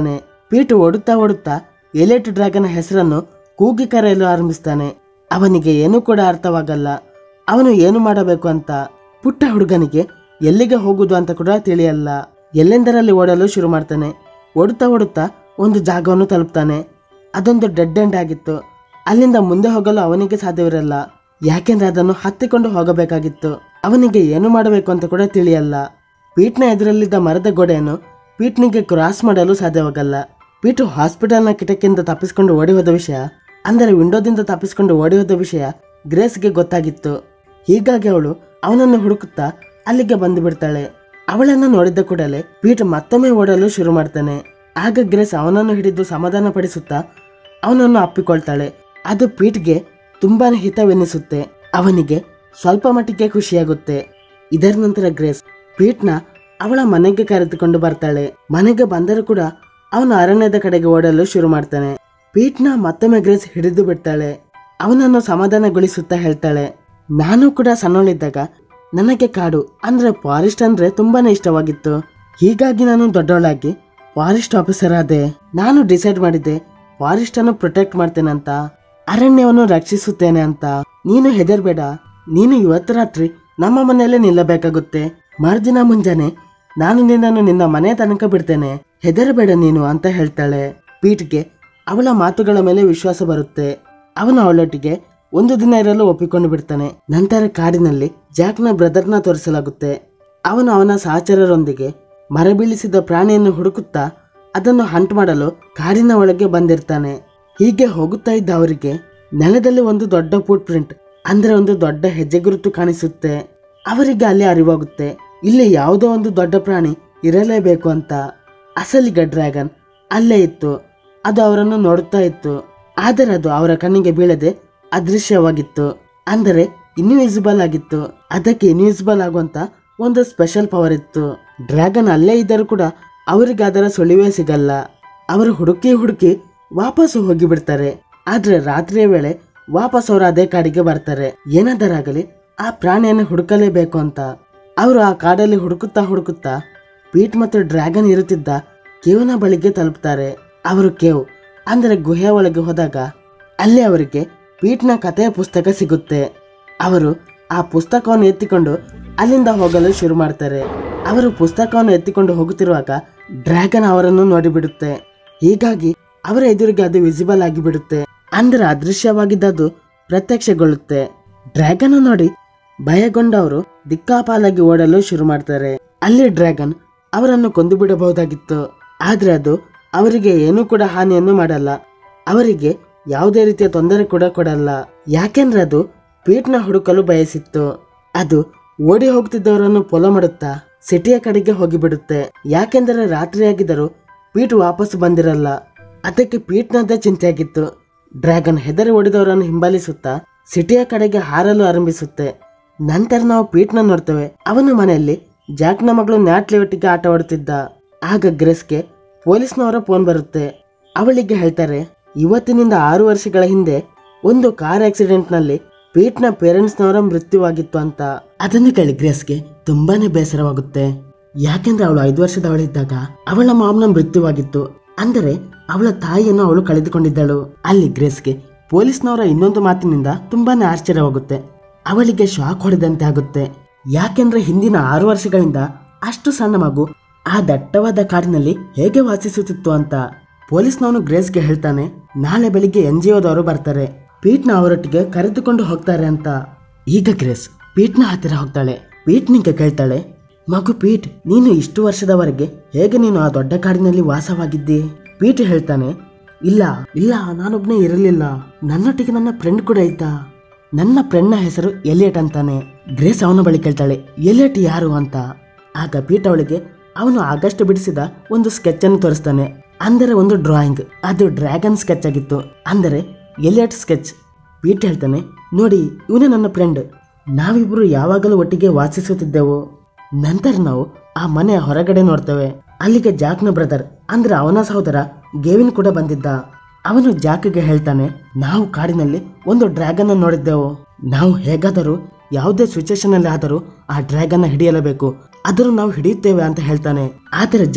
ಪೀಟು ಓಡುತ್ತಾ ಓಡುತ್ತಾ ಎಲೆಟ್ ಡ್ರ್ಯಾಗನ್ ಹೆಸರನ್ನು ಕೂಗಿ ಕರೆಯಲು ಆರಂಭಿಸ್ತಾನೆ ಅವನಿಗೆ ಏನೂ ಕೂಡ ಅರ್ಥವಾಗಲ್ಲ ಅವನು ಏನು ಮಾಡಬೇಕು ಅಂತ ಪುಟ್ಟ ಹುಡುಗನಿಗೆ ಎಲ್ಲಿಗೆ ಹೋಗುದು ಅಂತ ಕೂಡ ತಿಳಿಯಲ್ಲ ಎಲ್ಲೆಂದರಲ್ಲಿ ಓಡಲು ಶುರು ಮಾಡ್ತಾನೆ ಓಡುತ್ತಾ ಓಡುತ್ತಾ ಒಂದು ಜಾಗವನ್ನು ತಲುಪ್ತಾನೆ ಅದೊಂದು ಡೆಡ್ ಎಂಡ್ ಆಗಿತ್ತು ಅಲ್ಲಿಂದ ಮುಂದೆ ಹೋಗಲು ಅವನಿಗೆ ಸಾಧ್ಯವಿರಲ್ಲ ಯಾಕೆಂದ್ರೆ ಅದನ್ನು ಹತ್ತಿಕೊಂಡು ಹೋಗಬೇಕಾಗಿತ್ತು ಅವನಿಗೆ ಏನು ಮಾಡಬೇಕು ಅಂತ ಕೂಡ ತಿಳಿಯಲ್ಲ ಪೀಟ್ನ ಎದುರಲ್ಲಿದ್ದ ಮರದ ಗೋಡೆಯನ್ನು ಪೀಟ್ನಿಗೆ ಕ್ರಾಸ್ ಮಾಡಲು ಸಾಧ್ಯವಾಗಲ್ಲ ಪೀಟು ಹಾಸ್ಪಿಟಲ್ನ ಕಿಟಕಿಯಿಂದ ತಪ್ಪಿಸಿಕೊಂಡು ಓಡಿ ಹೋದ ವಿಷಯ ಅಂದರೆ ವಿಂಡೋದಿಂದ ತಪ್ಪಿಸಿಕೊಂಡು ಓಡಿ ಹೋದ ವಿಷಯ ಗ್ರೇಸ್ಗೆ ಗೊತ್ತಾಗಿತ್ತು ಹೀಗಾಗಿ ಅವಳು ಅವನನ್ನು ಹುಡುಕುತ್ತಾ ಅಲ್ಲಿಗೆ ಬಂದು ಬಿಡ್ತಾಳೆ ಅವಳನ್ನು ನೋಡಿದ್ದ ಕೂಡಲೇ ಪೀಟ್ ಮತ್ತೊಮ್ಮೆ ಓಡಲು ಶುರು ಮಾಡ್ತಾನೆ ಆಗ ಗ್ರೇಸ್ ಅವನನ್ನು ಹಿಡಿದು ಸಮಾಧಾನ ಪಡಿಸುತ್ತಾ ಅವನನ್ನು ಅಪ್ಪಿಕೊಳ್ತಾಳೆ ಅದು ಪೀಟ್ಗೆ ತುಂಬಾನೇ ಹಿತವೆನ್ನಿಸುತ್ತೆ ಅವನಿಗೆ ಸ್ವಲ್ಪ ಮಟ್ಟಿಗೆ ಖುಷಿಯಾಗುತ್ತೆ ಇದರ ನಂತರ ಗ್ರೇಸ್ ಪೀಟ್ನ ಅವಳ ಮನೆಗೆ ಕರೆದುಕೊಂಡು ಬರ್ತಾಳೆ ಮನೆಗೆ ಬಂದರೂ ಕೂಡ ಅವನು ಅರಣ್ಯದ ಕಡೆಗೆ ಓಡಲು ಶುರು ಮಾಡ್ತಾನೆ ಪೀಟ್ನ ಮತ್ತೊಮ್ಮೆ ಗ್ರೇಸ್ ಹಿಡಿದು ಬಿಡ್ತಾಳೆ ಅವನನ್ನು ಸಮಾಧಾನಗೊಳಿಸುತ್ತಾ ಹೇಳ್ತಾಳೆ ನಾನು ಕೂಡ ಸಣ್ಣವಳಿದ್ದಾಗ ನನಗೆ ಕಾಡು ಅಂದ್ರೆ ಫಾರೆಸ್ಟ್ ಅಂದ್ರೆ ತುಂಬಾನೇ ಇಷ್ಟವಾಗಿತ್ತು ಹೀಗಾಗಿ ನಾನು ದೊಡ್ಡವಳಾಗಿ ಫಾರೆಸ್ಟ್ ಆಫೀಸರ್ ಆದೆ ನಾನು ಡಿಸೈಡ್ ಮಾಡಿದ್ದೆ ಫಾರೆಸ್ಟ್ ಅನ್ನು ಪ್ರೊಟೆಕ್ಟ್ ಮಾಡ್ತೇನೆ ಅಂತ ಅರಣ್ಯವನ್ನು ರಕ್ಷಿಸುತ್ತೇನೆ ಅಂತ ನೀನು ಹೆದರ್ಬೇಡ ನೀನು ಇವತ್ತು ರಾತ್ರಿ ನಮ್ಮ ಮನೆಯಲ್ಲೇ ನಿಲ್ಲಬೇಕಾಗುತ್ತೆ ಮರುದಿನ ಮುಂಜಾನೆ ನಾನು ನಿನ್ನನ್ನು ನಿನ್ನ ಮನೆ ತನಕ ಬಿಡ್ತೇನೆ ಹೆದರಬೇಡ ನೀನು ಅಂತ ಹೇಳ್ತಾಳೆ ಪೀಟ್ಗೆ ಅವಳ ಮಾತುಗಳ ಮೇಲೆ ವಿಶ್ವಾಸ ಬರುತ್ತೆ ಅವನು ಅವಳೊಟ್ಟಿಗೆ ಒಂದು ದಿನ ಇರಲು ಒಪ್ಪಿಕೊಂಡು ಬಿಡ್ತಾನೆ ನಂತರ ಕಾಡಿನಲ್ಲಿ ಜಾಕ್ನ ಬ್ರದರ್ನ ತೋರಿಸಲಾಗುತ್ತೆ ಅವನು ಅವನ ಸಹಚರರೊಂದಿಗೆ ಮರ ಬೀಳಿಸಿದ ಪ್ರಾಣಿಯನ್ನು ಹುಡುಕುತ್ತಾ ಅದನ್ನು ಹಂಟ್ ಮಾಡಲು ಕಾಡಿನ ಒಳಗೆ ಬಂದಿರ್ತಾನೆ ಹೀಗೆ ಹೋಗುತ್ತಾ ಇದ್ದ ಅವರಿಗೆ ನೆಲದಲ್ಲಿ ಒಂದು ದೊಡ್ಡ ಫುಟ್ ಪ್ರಿಂಟ್ ಅಂದ್ರೆ ಒಂದು ದೊಡ್ಡ ಹೆಜ್ಜೆ ಗುರುತು ಕಾಣಿಸುತ್ತೆ ಅವರಿಗೆ ಅಲ್ಲಿ ಅರಿವಾಗುತ್ತೆ ಇಲ್ಲಿ ಯಾವುದೋ ಒಂದು ದೊಡ್ಡ ಪ್ರಾಣಿ ಇರಲೇಬೇಕು ಅಂತ ಅಸಲಿಗ ಡ್ರ್ಯಾಗನ್ ಅಲ್ಲೇ ಇತ್ತು ಅದು ಅವರನ್ನು ನೋಡುತ್ತಾ ಇತ್ತು ಆದರೆ ಅದು ಅವರ ಕಣ್ಣಿಗೆ ಬೀಳದೆ ಅದೃಶ್ಯವಾಗಿತ್ತು ಅಂದರೆ ಇನ್ವಿಸಿಬಲ್ ಆಗಿತ್ತು ಅದಕ್ಕೆ ಇನ್ವಿಸಿಬಲ್ ಆಗುವಂತ ಒಂದು ಸ್ಪೆಷಲ್ ಪವರ್ ಇತ್ತು ಡ್ರ್ಯಾಗನ್ ಅಲ್ಲೇ ಇದ್ದರೂ ಕೂಡ ಅವರಿಗೆ ಅದರ ಸುಳಿವೇ ಸಿಗಲ್ಲ ಅವರು ಹುಡುಕಿ ಹುಡುಕಿ ವಾಪಸ್ಸು ಹೋಗಿ ಬಿಡ್ತಾರೆ ಆದ್ರೆ ರಾತ್ರಿಯ ವೇಳೆ ವಾಪಸ್ ಅವರು ಅದೇ ಕಾಡಿಗೆ ಬರ್ತಾರೆ ಏನಾದರಾಗಲಿ ಆ ಪ್ರಾಣಿಯನ್ನು ಹುಡುಕಲೇಬೇಕು ಅಂತ ಅವರು ಆ ಕಾಡಲ್ಲಿ ಹುಡುಕುತ್ತಾ ಹುಡುಕುತ್ತಾ ಪೀಟ್ ಮತ್ತು ಡ್ರ್ಯಾಗನ್ ಇರುತ್ತಿದ್ದ ಕೇವ್ನ ಬಳಿಗೆ ತಲುಪ್ತಾರೆ ಅವರು ಕೇವ್ ಅಂದರೆ ಗುಹೆಯ ಒಳಗೆ ಹೋದಾಗ ಅಲ್ಲಿ ಅವರಿಗೆ ಪೀಟ್ನ ಕಥೆಯ ಪುಸ್ತಕ ಸಿಗುತ್ತೆ ಅವರು ಆ ಪುಸ್ತಕವನ್ನು ಎತ್ತಿಕೊಂಡು ಅಲ್ಲಿಂದ ಹೋಗಲು ಶುರು ಮಾಡ್ತಾರೆ ಅವರು ಪುಸ್ತಕವನ್ನು ಎತ್ತಿಕೊಂಡು ಹೋಗುತ್ತಿರುವಾಗ ಡ್ರ್ಯಾಗನ್ ಅವರನ್ನು ನೋಡಿಬಿಡುತ್ತೆ ಹೀಗಾಗಿ ಅವರ ಎದುರಿಗೆ ಅದು ವಿಸಿಬಲ್ ಆಗಿ ಬಿಡುತ್ತೆ ಅಂದ್ರೆ ಅದೃಶ್ಯವಾಗಿದ್ದದು ಪ್ರತ್ಯಕ್ಷಗೊಳ್ಳುತ್ತೆ ಡ್ರ್ಯಾಗನ್ ನೋಡಿ ಭಯಗೊಂಡವರು ದಿಕ್ಕಾಪಾಲಾಗಿ ಓಡಲು ಶುರು ಮಾಡ್ತಾರೆ ಅಲ್ಲಿ ಡ್ರ್ಯಾಗನ್ ಅವರನ್ನು ಕೊಂದು ಬಿಡಬಹುದಾಗಿತ್ತು ಆದ್ರೆ ಅದು ಅವರಿಗೆ ಏನೂ ಕೂಡ ಹಾನಿಯನ್ನು ಮಾಡಲ್ಲ ಅವರಿಗೆ ಯಾವುದೇ ರೀತಿಯ ತೊಂದರೆ ಕೂಡ ಕೊಡಲ್ಲ ಯಾಕೆಂದ್ರೆ ಅದು ಪೀಟ್ನ ಹುಡುಕಲು ಬಯಸಿತ್ತು ಅದು ಓಡಿ ಹೋಗ್ತಿದ್ದವರನ್ನು ಫಾಲೋ ಮಾಡುತ್ತಾ ಸಿಟಿಯ ಕಡೆಗೆ ಹೋಗಿಬಿಡುತ್ತೆ ಯಾಕೆಂದರೆ ರಾತ್ರಿಯಾಗಿದ್ದರೂ ಪೀಟ್ ವಾಪಸ್ ಬಂದಿರಲ್ಲ ಅದಕ್ಕೆ ಪೀಟ್ನದ್ದೇ ಚಿಂತೆಯಾಗಿತ್ತು ಡ್ರ್ಯಾಗನ್ ಹೆದರಿ ಓಡಿದವರನ್ನು ಹಿಂಬಾಲಿಸುತ್ತಾ ಸಿಟಿಯ ಕಡೆಗೆ ಹಾರಲು ಆರಂಭಿಸುತ್ತೆ ನಂತರ ನಾವು ಪೀಟ್ನ ನೋಡ್ತೇವೆ ಅವನ ಮನೆಯಲ್ಲಿ ಜಾಕ್ನ ಮಗಳು ನ್ಯಾಟ್ಲಿ ಒಟ್ಟಿಗೆ ಆಟ ಆಡುತ್ತಿದ್ದ ಆಗ ಗ್ರೆಸ್ಗೆ ಪೊಲೀಸ್ನವರ ಫೋನ್ ಬರುತ್ತೆ ಅವಳಿಗೆ ಹೇಳ್ತಾರೆ ಇವತ್ತಿನಿಂದ ಆರು ವರ್ಷಗಳ ಹಿಂದೆ ಒಂದು ಕಾರ್ ಆಕ್ಸಿಡೆಂಟ್ ನಲ್ಲಿ ಪೀಟ್ನ ಪೇರೆಂಟ್ಸ್ನವರ ಮೃತ್ಯುವಾಗಿತ್ತು ಅಂತ ಅದನ್ನು ಕೇಳಿ ಗ್ರೇಸ್ಗೆ ತುಂಬಾನೇ ಬೇಸರವಾಗುತ್ತೆ ಯಾಕೆಂದ್ರೆ ಅವಳು ಐದು ವರ್ಷದವಳಿದ್ದಾಗ ಅವಳ ಮಾಮ್ನ ಮೃತ್ಯುವಾಗಿತ್ತು ಅಂದರೆ ಅವಳ ತಾಯಿಯನ್ನು ಅವಳು ಕಳೆದುಕೊಂಡಿದ್ದಳು ಅಲ್ಲಿ ಗ್ರೇಸ್ಗೆ ಪೊಲೀಸ್ನವರ ಇನ್ನೊಂದು ಮಾತಿನಿಂದ ತುಂಬಾನೇ ಆಶ್ಚರ್ಯವಾಗುತ್ತೆ ಅವಳಿಗೆ ಶಾಕ್ ಹೊಡೆದಂತೆ ಆಗುತ್ತೆ ಯಾಕೆಂದ್ರೆ ಹಿಂದಿನ ಆರು ವರ್ಷಗಳಿಂದ ಅಷ್ಟು ಸಣ್ಣ ಮಗು ಆ ದಟ್ಟವಾದ ಕಾಡಿನಲ್ಲಿ ಹೇಗೆ ವಾಸಿಸುತ್ತಿತ್ತು ಅಂತ ಪೊಲೀಸ್ನವನು ಗ್ರೇಸ್ಗೆ ಹೇಳ್ತಾನೆ ನಾಳೆ ಬೆಳಿಗ್ಗೆ ಎನ್ ಜಿ ಒದವರು ಬರ್ತಾರೆ ಪೀಟ್ನ ಅವರೊಟ್ಟಿಗೆ ಕರೆದುಕೊಂಡು ಹೋಗ್ತಾರೆ ಅಂತ ಈಗ ಗ್ರೇಸ್ ಪೀಟ್ನ ಹತ್ತಿರ ಹೋಗ್ತಾಳೆ ಪೀಟ್ನಿಗೆ ಕೇಳ್ತಾಳೆ ಮಗು ಪೀಟ್ ನೀನು ಇಷ್ಟು ವರ್ಷದವರೆಗೆ ಹೇಗೆ ನೀನು ಆ ದೊಡ್ಡ ಕಾಡಿನಲ್ಲಿ ವಾಸವಾಗಿದ್ದಿ ಪೀಟ್ ಹೇಳ್ತಾನೆ ಇಲ್ಲ ಇಲ್ಲ ನಾನೊಬ್ನೇ ಇರಲಿಲ್ಲ ನನ್ನೊಟ್ಟಿಗೆ ನನ್ನ ಫ್ರೆಂಡ್ ಕೂಡ ಇದ್ದ ನನ್ನ ಫ್ರೆಂಡ್ನ ಹೆಸರು ಎಲಿಯಟ್ ಅಂತಾನೆ ಗ್ರೇಸ್ ಅವನ ಬಳಿ ಕೇಳ್ತಾಳೆ ಎಲಿಯಟ್ ಯಾರು ಅಂತ ಆಗ ಪೀಟ್ ಅವಳಿಗೆ ಅವನು ಆಗಸ್ಟ್ ಬಿಡಿಸಿದ ಒಂದು ಸ್ಕೆಚ್ ಅನ್ನು ತೋರಿಸ್ತಾನೆ ಅಂದರೆ ಒಂದು ಡ್ರಾಯಿಂಗ್ ಅದು ಡ್ರ್ಯಾಗನ್ ಸ್ಕೆಚ್ ಆಗಿತ್ತು ಅಂದರೆ ಎಲಿಯಟ್ ಸ್ಕೆಚ್ ಪೀಟ್ ಹೇಳ್ತಾನೆ ನೋಡಿ ಇವನೇ ನನ್ನ ಫ್ರೆಂಡ್ ನಾವಿಬ್ರು ಯಾವಾಗಲೂ ಒಟ್ಟಿಗೆ ವಾಸಿಸುತ್ತಿದ್ದೆವು ನಂತರ ನಾವು ಆ ಮನೆಯ ಹೊರಗಡೆ ನೋಡ್ತೇವೆ ಅಲ್ಲಿಗೆ ಜಾಕ್ನ ಬ್ರದರ್ ಅಂದ್ರೆ ಅವನ ಸಹೋದರ ಗೇವಿನ್ ಕೂಡ ಬಂದಿದ್ದ ಅವನು ಜಾಕ್ಗೆ ಹೇಳ್ತಾನೆ ನಾವು ಕಾಡಿನಲ್ಲಿ ಒಂದು ಡ್ರ್ಯಾಗನ್ ಅನ್ನು ನೋಡಿದ್ದೆವು ನಾವು ಹೇಗಾದರೂ ಯಾವುದೇ ಸಿಚುವೇಶನ್ ಅಲ್ಲಿ ಆದರೂ ಆ ಡ್ರ್ಯಾಗನ್ ಹಿಡಿಯಲೇಬೇಕು ಅದನ್ನು ನಾವು ಹಿಡಿಯುತ್ತೇವೆ ಅಂತ ಹೇಳ್ತಾನೆ ಆದರೆ ಜಾಕ್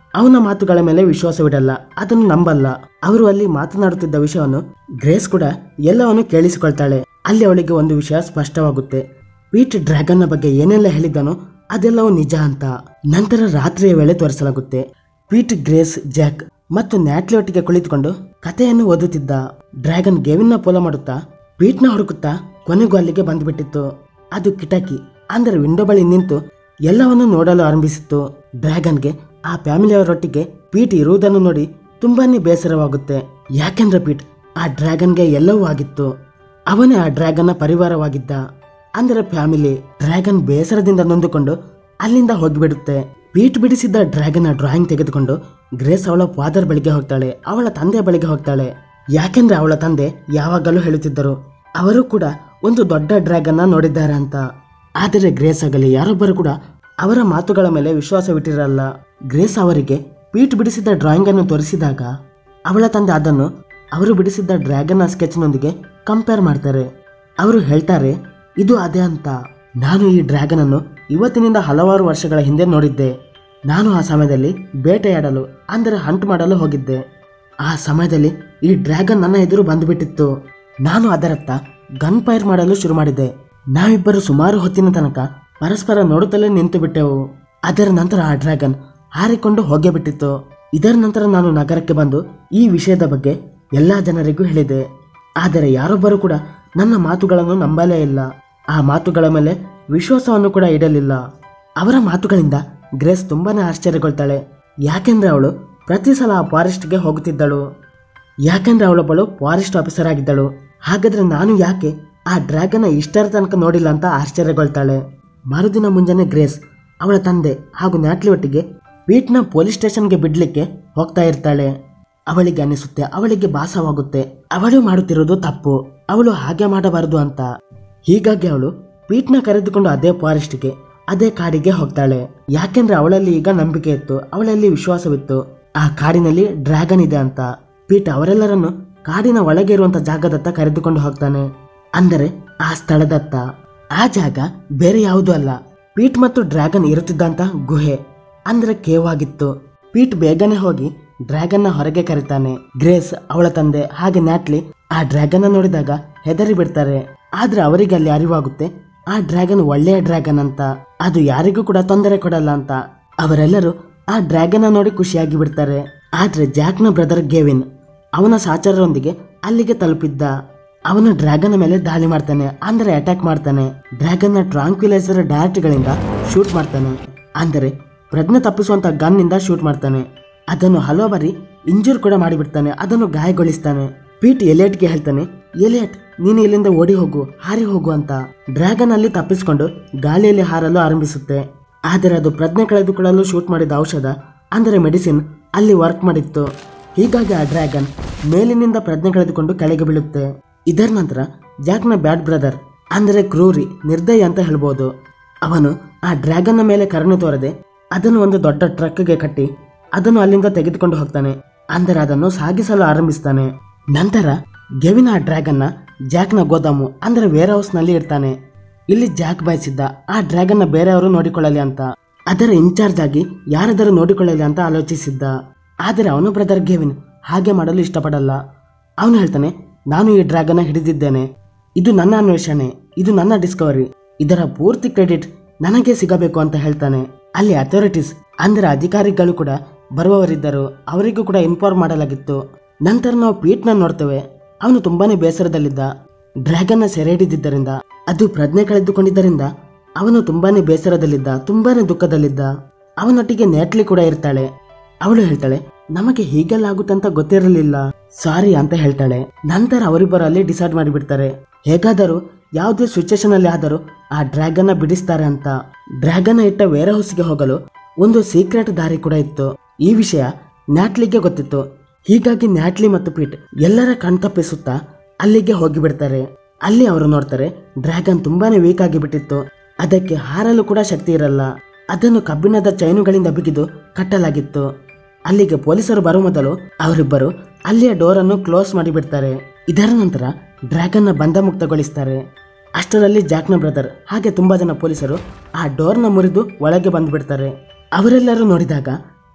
ಅವನ ಮಾತುಗಳ ಮೇಲೆ ವಿಶ್ವಾಸವಿಡಲ್ಲ ಅದನ್ನು ನಂಬಲ್ಲ ಅವರು ಅಲ್ಲಿ ಮಾತನಾಡುತ್ತಿದ್ದ ವಿಷಯವನ್ನು ಗ್ರೇಸ್ ಕೂಡ ಎಲ್ಲವನ್ನು ಕೇಳಿಸಿಕೊಳ್ತಾಳೆ ಅಲ್ಲಿ ಅವಳಿಗೆ ಒಂದು ವಿಷಯ ಸ್ಪಷ್ಟವಾಗುತ್ತೆ ಪೀಟ್ ಡ್ರ್ಯಾಗನ್ನ ಬಗ್ಗೆ ಏನೆಲ್ಲ ಹೇಳಿದ್ದನೋ ಅದೆಲ್ಲವೂ ನಿಜ ಅಂತ ನಂತರ ರಾತ್ರಿಯ ವೇಳೆ ತೋರಿಸಲಾಗುತ್ತೆ ಪೀಟ್ ಗ್ರೇಸ್ ಜಾಕ್ ಮತ್ತು ನ್ಯಾಟ್ಲಿ ಒಟ್ಟಿಗೆ ಕುಳಿತುಕೊಂಡು ಕಥೆಯನ್ನು ಓದುತ್ತಿದ್ದ ಡ್ರ್ಯಾಗನ್ ಗೇವಿನ್ನ ಪೋಲ ಮಾಡುತ್ತಾ ಪೀಟ್ನ ಹುಡುಕುತ್ತಾ ಕೊನೆಗೂ ಅಲ್ಲಿಗೆ ಬಂದ್ಬಿಟ್ಟಿತ್ತು ಅದು ಕಿಟಕಿ ಅಂದರೆ ವಿಂಡೋ ಬಳಿ ನಿಂತು ಎಲ್ಲವನ್ನು ನೋಡಲು ಆರಂಭಿಸಿತ್ತು ಡ್ರ್ಯಾಗನ್ಗೆ ಆ ಫ್ಯಾಮಿಲಿಯವರೊಟ್ಟಿಗೆ ಪೀಟ್ ಇರುವುದನ್ನು ನೋಡಿ ತುಂಬಾನೇ ಬೇಸರವಾಗುತ್ತೆ ಯಾಕೆಂದ್ರೆ ಪೀಟ್ ಆ ಡ್ರ್ಯಾಗನ್ಗೆ ಎಲ್ಲವೂ ಆಗಿತ್ತು ಅವನೇ ಆ ಡ್ರ್ಯಾಗನ್ನ ಪರಿವಾರವಾಗಿದ್ದ ಅಂದರೆ ಫ್ಯಾಮಿಲಿ ಡ್ರ್ಯಾಗನ್ ಬೇಸರದಿಂದ ನೊಂದುಕೊಂಡು ಅಲ್ಲಿಂದ ಹೋಗಿಬಿಡುತ್ತೆ ಪೀಟ್ ಬಿಡಿಸಿದ್ದ ಡ್ರ್ಯಾಗನ್ ಡ್ರಾಯಿಂಗ್ ತೆಗೆದುಕೊಂಡು ಗ್ರೇಸ್ ಅವಳ ಫಾದರ್ ಬಳಿಗೆ ಹೋಗ್ತಾಳೆ ಅವಳ ತಂದೆ ಬಳಿಗೆ ಹೋಗ್ತಾಳೆ ಯಾಕೆಂದ್ರೆ ಅವಳ ತಂದೆ ಯಾವಾಗಲೂ ಹೇಳುತ್ತಿದ್ದರು ಅವರು ಕೂಡ ಒಂದು ದೊಡ್ಡ ಡ್ರ್ಯಾಗನ್ನ ನೋಡಿದ್ದಾರೆ ಅಂತ ಆದರೆ ಗ್ರೇಸ್ ಆಗಲಿ ಯಾರೊಬ್ಬರು ಕೂಡ ಅವರ ಮಾತುಗಳ ಮೇಲೆ ವಿಶ್ವಾಸವಿಟ್ಟಿರಲ್ಲ ಗ್ರೇಸ್ ಅವರಿಗೆ ಪೀಟ್ ಬಿಡಿಸಿದ ಡ್ರಾಯಿಂಗ್ ಅನ್ನು ತೋರಿಸಿದಾಗ ಅವಳ ತಂದೆ ಅದನ್ನು ಅವರು ಬಿಡಿಸಿದ್ದ ಡ್ರ್ಯಾಗನ್ನ ಸ್ಕೆಚ್ನೊಂದಿಗೆ ಕಂಪೇರ್ ಮಾಡ್ತಾರೆ ಅವರು ಹೇಳ್ತಾರೆ ಇದು ಅದೇ ಅಂತ ನಾನು ಈ ಡ್ರ್ಯಾಗನ್ ಅನ್ನು ಇವತ್ತಿನಿಂದ ಹಲವಾರು ವರ್ಷಗಳ ಹಿಂದೆ ನೋಡಿದ್ದೆ ನಾನು ಆ ಸಮಯದಲ್ಲಿ ಬೇಟೆಯಾಡಲು ಅಂದರೆ ಹಂಟ್ ಮಾಡಲು ಹೋಗಿದ್ದೆ ಆ ಸಮಯದಲ್ಲಿ ಈ ಡ್ರ್ಯಾಗನ್ ನನ್ನ ಎದುರು ಬಂದುಬಿಟ್ಟಿತ್ತು ನಾನು ಅದರತ್ತ ಗನ್ ಫೈರ್ ಮಾಡಲು ಶುರು ಮಾಡಿದೆ ನಾವಿಬ್ಬರು ಸುಮಾರು ಹೊತ್ತಿನ ತನಕ ಪರಸ್ಪರ ನೋಡುತ್ತಲೇ ನಿಂತು ಬಿಟ್ಟೆವು ಅದರ ನಂತರ ಆ ಡ್ರ್ಯಾಗನ್ ಹಾರಿಕೊಂಡು ಹೋಗೇ ಬಿಟ್ಟಿತ್ತು ಇದರ ನಂತರ ನಾನು ನಗರಕ್ಕೆ ಬಂದು ಈ ವಿಷಯದ ಬಗ್ಗೆ ಎಲ್ಲಾ ಜನರಿಗೂ ಹೇಳಿದೆ ಆದರೆ ಯಾರೊಬ್ಬರು ಕೂಡ ನನ್ನ ಮಾತುಗಳನ್ನು ನಂಬಲೇ ಇಲ್ಲ ಆ ಮಾತುಗಳ ಮೇಲೆ ವಿಶ್ವಾಸವನ್ನು ಕೂಡ ಇಡಲಿಲ್ಲ ಅವರ ಮಾತುಗಳಿಂದ ಗ್ರೇಸ್ ತುಂಬಾನೇ ಆಶ್ಚರ್ಯಗೊಳ್ತಾಳೆ ಯಾಕೆಂದ್ರೆ ಅವಳು ಪ್ರತಿ ಸಲ ಆ ಫಾರೆಸ್ಟ್ಗೆ ಹೋಗುತ್ತಿದ್ದಳು ಯಾಕೆಂದ್ರೆ ಅವಳೊಬ್ಬಳು ಫಾರೆಸ್ಟ್ ಆಫೀಸರ್ ಆಗಿದ್ದಳು ಹಾಗಾದ್ರೆ ನಾನು ಯಾಕೆ ಆ ಡ್ರ್ಯಾಗನ್ ಇಷ್ಟರ ತನಕ ನೋಡಿಲ್ಲ ಅಂತ ಆಶ್ಚರ್ಯಗೊಳ್ತಾಳೆ ಮರುದಿನ ಮುಂಜಾನೆ ಗ್ರೇಸ್ ಅವಳ ತಂದೆ ಹಾಗೂ ನ್ಯಾಟ್ಲಿ ಒಟ್ಟಿಗೆ ಪೀಟ್ನ ಪೊಲೀಸ್ ಸ್ಟೇಷನ್ಗೆ ಬಿಡ್ಲಿಕ್ಕೆ ಹೋಗ್ತಾ ಇರ್ತಾಳೆ ಅವಳಿಗೆ ಅನಿಸುತ್ತೆ ಅವಳಿಗೆ ಭಾಸವಾಗುತ್ತೆ ಅವಳು ಮಾಡುತ್ತಿರುವುದು ತಪ್ಪು ಅವಳು ಹಾಗೆ ಮಾಡಬಾರದು ಅಂತ ಹೀಗಾಗಿ ಅವಳು ಪೀಟ್ನ ಕರೆದುಕೊಂಡು ಅದೇ ಫಾರೆಸ್ಟ್ಗೆ ಅದೇ ಕಾಡಿಗೆ ಹೋಗ್ತಾಳೆ ಯಾಕೆಂದ್ರೆ ಅವಳಲ್ಲಿ ಈಗ ನಂಬಿಕೆ ಇತ್ತು ಅವಳಲ್ಲಿ ವಿಶ್ವಾಸವಿತ್ತು ಆ ಕಾಡಿನಲ್ಲಿ ಡ್ರ್ಯಾಗನ್ ಇದೆ ಅಂತ ಪೀಟ್ ಅವರೆಲ್ಲರನ್ನು ಕಾಡಿನ ಒಳಗೆ ಇರುವಂತ ಜಾಗದತ್ತ ಕರೆದುಕೊಂಡು ಹೋಗ್ತಾನೆ ಅಂದರೆ ಆ ಸ್ಥಳದತ್ತ ಆ ಜಾಗ ಬೇರೆ ಯಾವುದೂ ಅಲ್ಲ ಪೀಟ್ ಮತ್ತು ಡ್ರ್ಯಾಗನ್ ಇರುತ್ತಿದ್ದಂತ ಗುಹೆ ಅಂದ್ರೆ ಕೇವ್ ಆಗಿತ್ತು ಪೀಟ್ ಬೇಗನೆ ಹೋಗಿ ಡ್ರ್ಯಾಗನ್ನ ಹೊರಗೆ ಕರೀತಾನೆ ಗ್ರೇಸ್ ಅವಳ ತಂದೆ ಹಾಗೆ ನ್ಯಾಟ್ಲಿ ಆ ಡ್ರ್ಯಾಗನ್ ನೋಡಿದಾಗ ಹೆದರಿ ಬಿಡ್ತಾರೆ ಆದ್ರೆ ಅವರಿಗೆ ಅಲ್ಲಿ ಅರಿವಾಗುತ್ತೆ ಆ ಡ್ರ್ಯಾಗನ್ ಒಳ್ಳೆಯ ಡ್ರ್ಯಾಗನ್ ಅಂತ ಅದು ಯಾರಿಗೂ ಕೂಡ ತೊಂದರೆ ಕೊಡಲ್ಲ ಅಂತ ಅವರೆಲ್ಲರೂ ಆ ಡ್ರ್ಯಾಗನ್ ನೋಡಿ ಖುಷಿಯಾಗಿ ಬಿಡ್ತಾರೆ ಆದ್ರೆ ಜಾಕ್ನ ಬ್ರದರ್ ಗೆವಿನ್ ಅವನ ಸಹಚರರೊಂದಿಗೆ ಅಲ್ಲಿಗೆ ತಲುಪಿದ್ದ ಅವನು ಡ್ರ್ಯಾಗನ್ ಮೇಲೆ ದಾಳಿ ಮಾಡ್ತಾನೆ ಅಂದ್ರೆ ಅಟ್ಯಾಕ್ ಮಾಡ್ತಾನೆ ಡ್ರ್ಯಾಗನ್ ನ ಟ್ರಾಂಕ್ವಿಲೈಸರ್ ಡೈರೆಕ್ಟ್ ಗಳಿಂದ ಶೂಟ್ ಮಾಡ್ತಾನೆ ಅಂದರೆ ಪ್ರಜ್ಞೆ ತಪ್ಪಿಸುವಂತ ಗನ್ ನಿಂದ ಶೂಟ್ ಮಾಡ್ತಾನೆ ಅದನ್ನು ಹಲವು ಬಾರಿ ಇಂಜೂರ್ ಕೂಡ ಮಾಡಿಬಿಡ್ತಾನೆ ಅದನ್ನು ಗಾಯಗೊಳಿಸ್ತಾನೆ ಪೀಟ್ ಎಲಿಯಟ್ಗೆ ಹೇಳ್ತಾನೆ ಎಲಿಯಟ್ ನೀನು ಇಲ್ಲಿಂದ ಓಡಿ ಹೋಗು ಹಾರಿ ಹೋಗು ಅಂತ ಡ್ರ್ಯಾಗನ್ ಅಲ್ಲಿ ತಪ್ಪಿಸಿಕೊಂಡು ಗಾಳಿಯಲ್ಲಿ ಹಾರಲು ಆರಂಭಿಸುತ್ತೆ ಆದರೆ ಅದು ಪ್ರಜ್ಞೆ ಕಳೆದುಕೊಳ್ಳಲು ಶೂಟ್ ಮಾಡಿದ ಔಷಧ ಅಂದರೆ ಮೆಡಿಸಿನ್ ಅಲ್ಲಿ ವರ್ಕ್ ಮಾಡಿತ್ತು ಹೀಗಾಗಿ ಆ ಡ್ರ್ಯಾಗನ್ ಮೇಲಿನಿಂದ ಪ್ರಜ್ಞೆ ಕಳೆದುಕೊಂಡು ಕೆಳಗೆ ಬೀಳುತ್ತೆ ಇದರ ನಂತರ ಜಾಕ್ನ ಬ್ಯಾಡ್ ಬ್ರದರ್ ಅಂದರೆ ಕ್ರೂರಿ ನಿರ್ದಯ ಅಂತ ಹೇಳ್ಬೋದು ಅವನು ಆ ಡ್ರ್ಯಾಗನ್ನ ಮೇಲೆ ಕರುಣೆ ತೋರದೆ ಅದನ್ನು ಒಂದು ದೊಡ್ಡ ಟ್ರಕ್ಗೆ ಕಟ್ಟಿ ಅದನ್ನು ಅಲ್ಲಿಂದ ತೆಗೆದುಕೊಂಡು ಹೋಗ್ತಾನೆ ಅಂದರೆ ಅದನ್ನು ಸಾಗಿಸಲು ಆರಂಭಿಸ್ತಾನೆ ನಂತರ ಗೆವಿನ ಆ ಡ್ರ್ಯಾಗನ್ನ ಜಾಕ್ನ ಗೋದಾಮು ಅಂದರೆ ವೇರ್ ಹೌಸ್ ನಲ್ಲಿ ಇಡ್ತಾನೆ ಇಲ್ಲಿ ಜಾಕ್ ಬಯಸಿದ್ದ ಆ ಡ್ರ್ಯಾಗನ್ನ ಬೇರೆಯವರು ನೋಡಿಕೊಳ್ಳಲಿ ಅಂತ ಅದರ ಇನ್ಚಾರ್ಜ್ ಆಗಿ ಯಾರಾದರೂ ನೋಡಿಕೊಳ್ಳಲಿ ಅಂತ ಆಲೋಚಿಸಿದ್ದ ಆದರೆ ಅವನ ಬ್ರದರ್ ಗೆವಿನ್ ಹಾಗೆ ಮಾಡಲು ಇಷ್ಟಪಡಲ್ಲ ಅವನು ಹೇಳ್ತಾನೆ ನಾನು ಈ ಡ್ರ್ಯಾಗನ್ನ ಹಿಡಿದಿದ್ದೇನೆ ಇದು ನನ್ನ ಅನ್ವೇಷಣೆ ಇದು ನನ್ನ ಡಿಸ್ಕವರಿ ಇದರ ಪೂರ್ತಿ ಕ್ರೆಡಿಟ್ ನನಗೆ ಸಿಗಬೇಕು ಅಂತ ಹೇಳ್ತಾನೆ ಅಲ್ಲಿ ಅಥಾರಿಟೀಸ್ ಅಂದ್ರೆ ಅಧಿಕಾರಿಗಳು ಕೂಡ ಬರುವವರಿದ್ದರು ಅವರಿಗೂ ಕೂಡ ಇನ್ಫಾರ್ಮ್ ಮಾಡಲಾಗಿತ್ತು ನಂತರ ನಾವು ಪೀಟ್ನ ನೋಡ್ತೇವೆ ಅವನು ತುಂಬಾನೇ ಬೇಸರದಲ್ಲಿದ್ದ ಡ್ರ್ಯಾಗನ್ನ ಸೆರೆ ಹಿಡಿದಿದ್ದರಿಂದ ಅದು ಪ್ರಜ್ಞೆ ಕಳೆದುಕೊಂಡಿದ್ದರಿಂದ ಅವನು ತುಂಬಾನೇ ಬೇಸರದಲ್ಲಿದ್ದ ತುಂಬಾನೇ ದುಃಖದಲ್ಲಿದ್ದ ಅವನೊಟ್ಟಿಗೆ ನೇಟ್ಲಿ ಕೂಡ ಇರ್ತಾಳೆ ಅವಳು ಹೇಳ್ತಾಳೆ ನಮಗೆ ಹೀಗೆಲ್ಲ ಆಗುತ್ತೆ ಅಂತ ಗೊತ್ತಿರಲಿಲ್ಲ ಸಾರಿ ಅಂತ ಹೇಳ್ತಾಳೆ ನಂತರ ಅವರಿಬ್ಬರು ಅಲ್ಲಿ ಡಿಸೈಡ್ ಮಾಡಿಬಿಡ್ತಾರೆ ಹೇಗಾದರೂ ಯಾವುದೇ ಸಿಚುವೇಶನ್ ಅಲ್ಲಿ ಆದರೂ ಆ ಡ್ರ್ಯಾಗನ್ನ ಬಿಡಿಸ್ತಾರೆ ಅಂತ ಡ್ರ್ಯಾಗನ್ನ ಇಟ್ಟ ವೇರ್ ಹೌಸ್ಗೆ ಹೋಗಲು ಒಂದು ಸೀಕ್ರೆಟ್ ದಾರಿ ಕೂಡ ಇತ್ತು ಈ ವಿಷಯ ನ್ಯಾಟ್ಲಿಗೆ ಗೊತ್ತಿತ್ತು ಹೀಗಾಗಿ ನ್ಯಾಟ್ಲಿ ಮತ್ತು ಪೀಟ್ ಎಲ್ಲರ ಕಣ್ತಪ್ಪಿಸುತ್ತಾ ಅಲ್ಲಿಗೆ ಹೋಗಿಬಿಡ್ತಾರೆ ಅಲ್ಲಿ ಅವರು ನೋಡ್ತಾರೆ ಡ್ರ್ಯಾಗನ್ ತುಂಬಾನೇ ವೀಕ್ ಆಗಿಬಿಟ್ಟಿತ್ತು ಅದಕ್ಕೆ ಹಾರಲು ಕೂಡ ಶಕ್ತಿ ಇರಲ್ಲ ಅದನ್ನು ಕಬ್ಬಿಣದ ಚೈನುಗಳಿಂದ ಬಿಗಿದು ಕಟ್ಟಲಾಗಿತ್ತು ಅಲ್ಲಿಗೆ ಪೊಲೀಸರು ಬರುವ ಮೊದಲು ಅವರಿಬ್ಬರು ಅಲ್ಲಿಯ ಡೋರ್ ಅನ್ನು ಕ್ಲೋಸ್ ಮಾಡಿಬಿಡ್ತಾರೆ ಇದರ ನಂತರ ಡ್ರ್ಯಾಗನ್ನ ಬಂಧ ಮುಕ್ತಗೊಳಿಸ್ತಾರೆ ಅಷ್ಟರಲ್ಲಿ ಜಾಕ್ನ ಬ್ರದರ್ ಹಾಗೆ ತುಂಬಾ ಜನ ಪೊಲೀಸರು ಆ ಡೋರ್ನ ಮುರಿದು ಒಳಗೆ ಬಂದ್ಬಿಡ್ತಾರೆ ಅವರೆಲ್ಲರೂ ನೋಡಿದಾಗ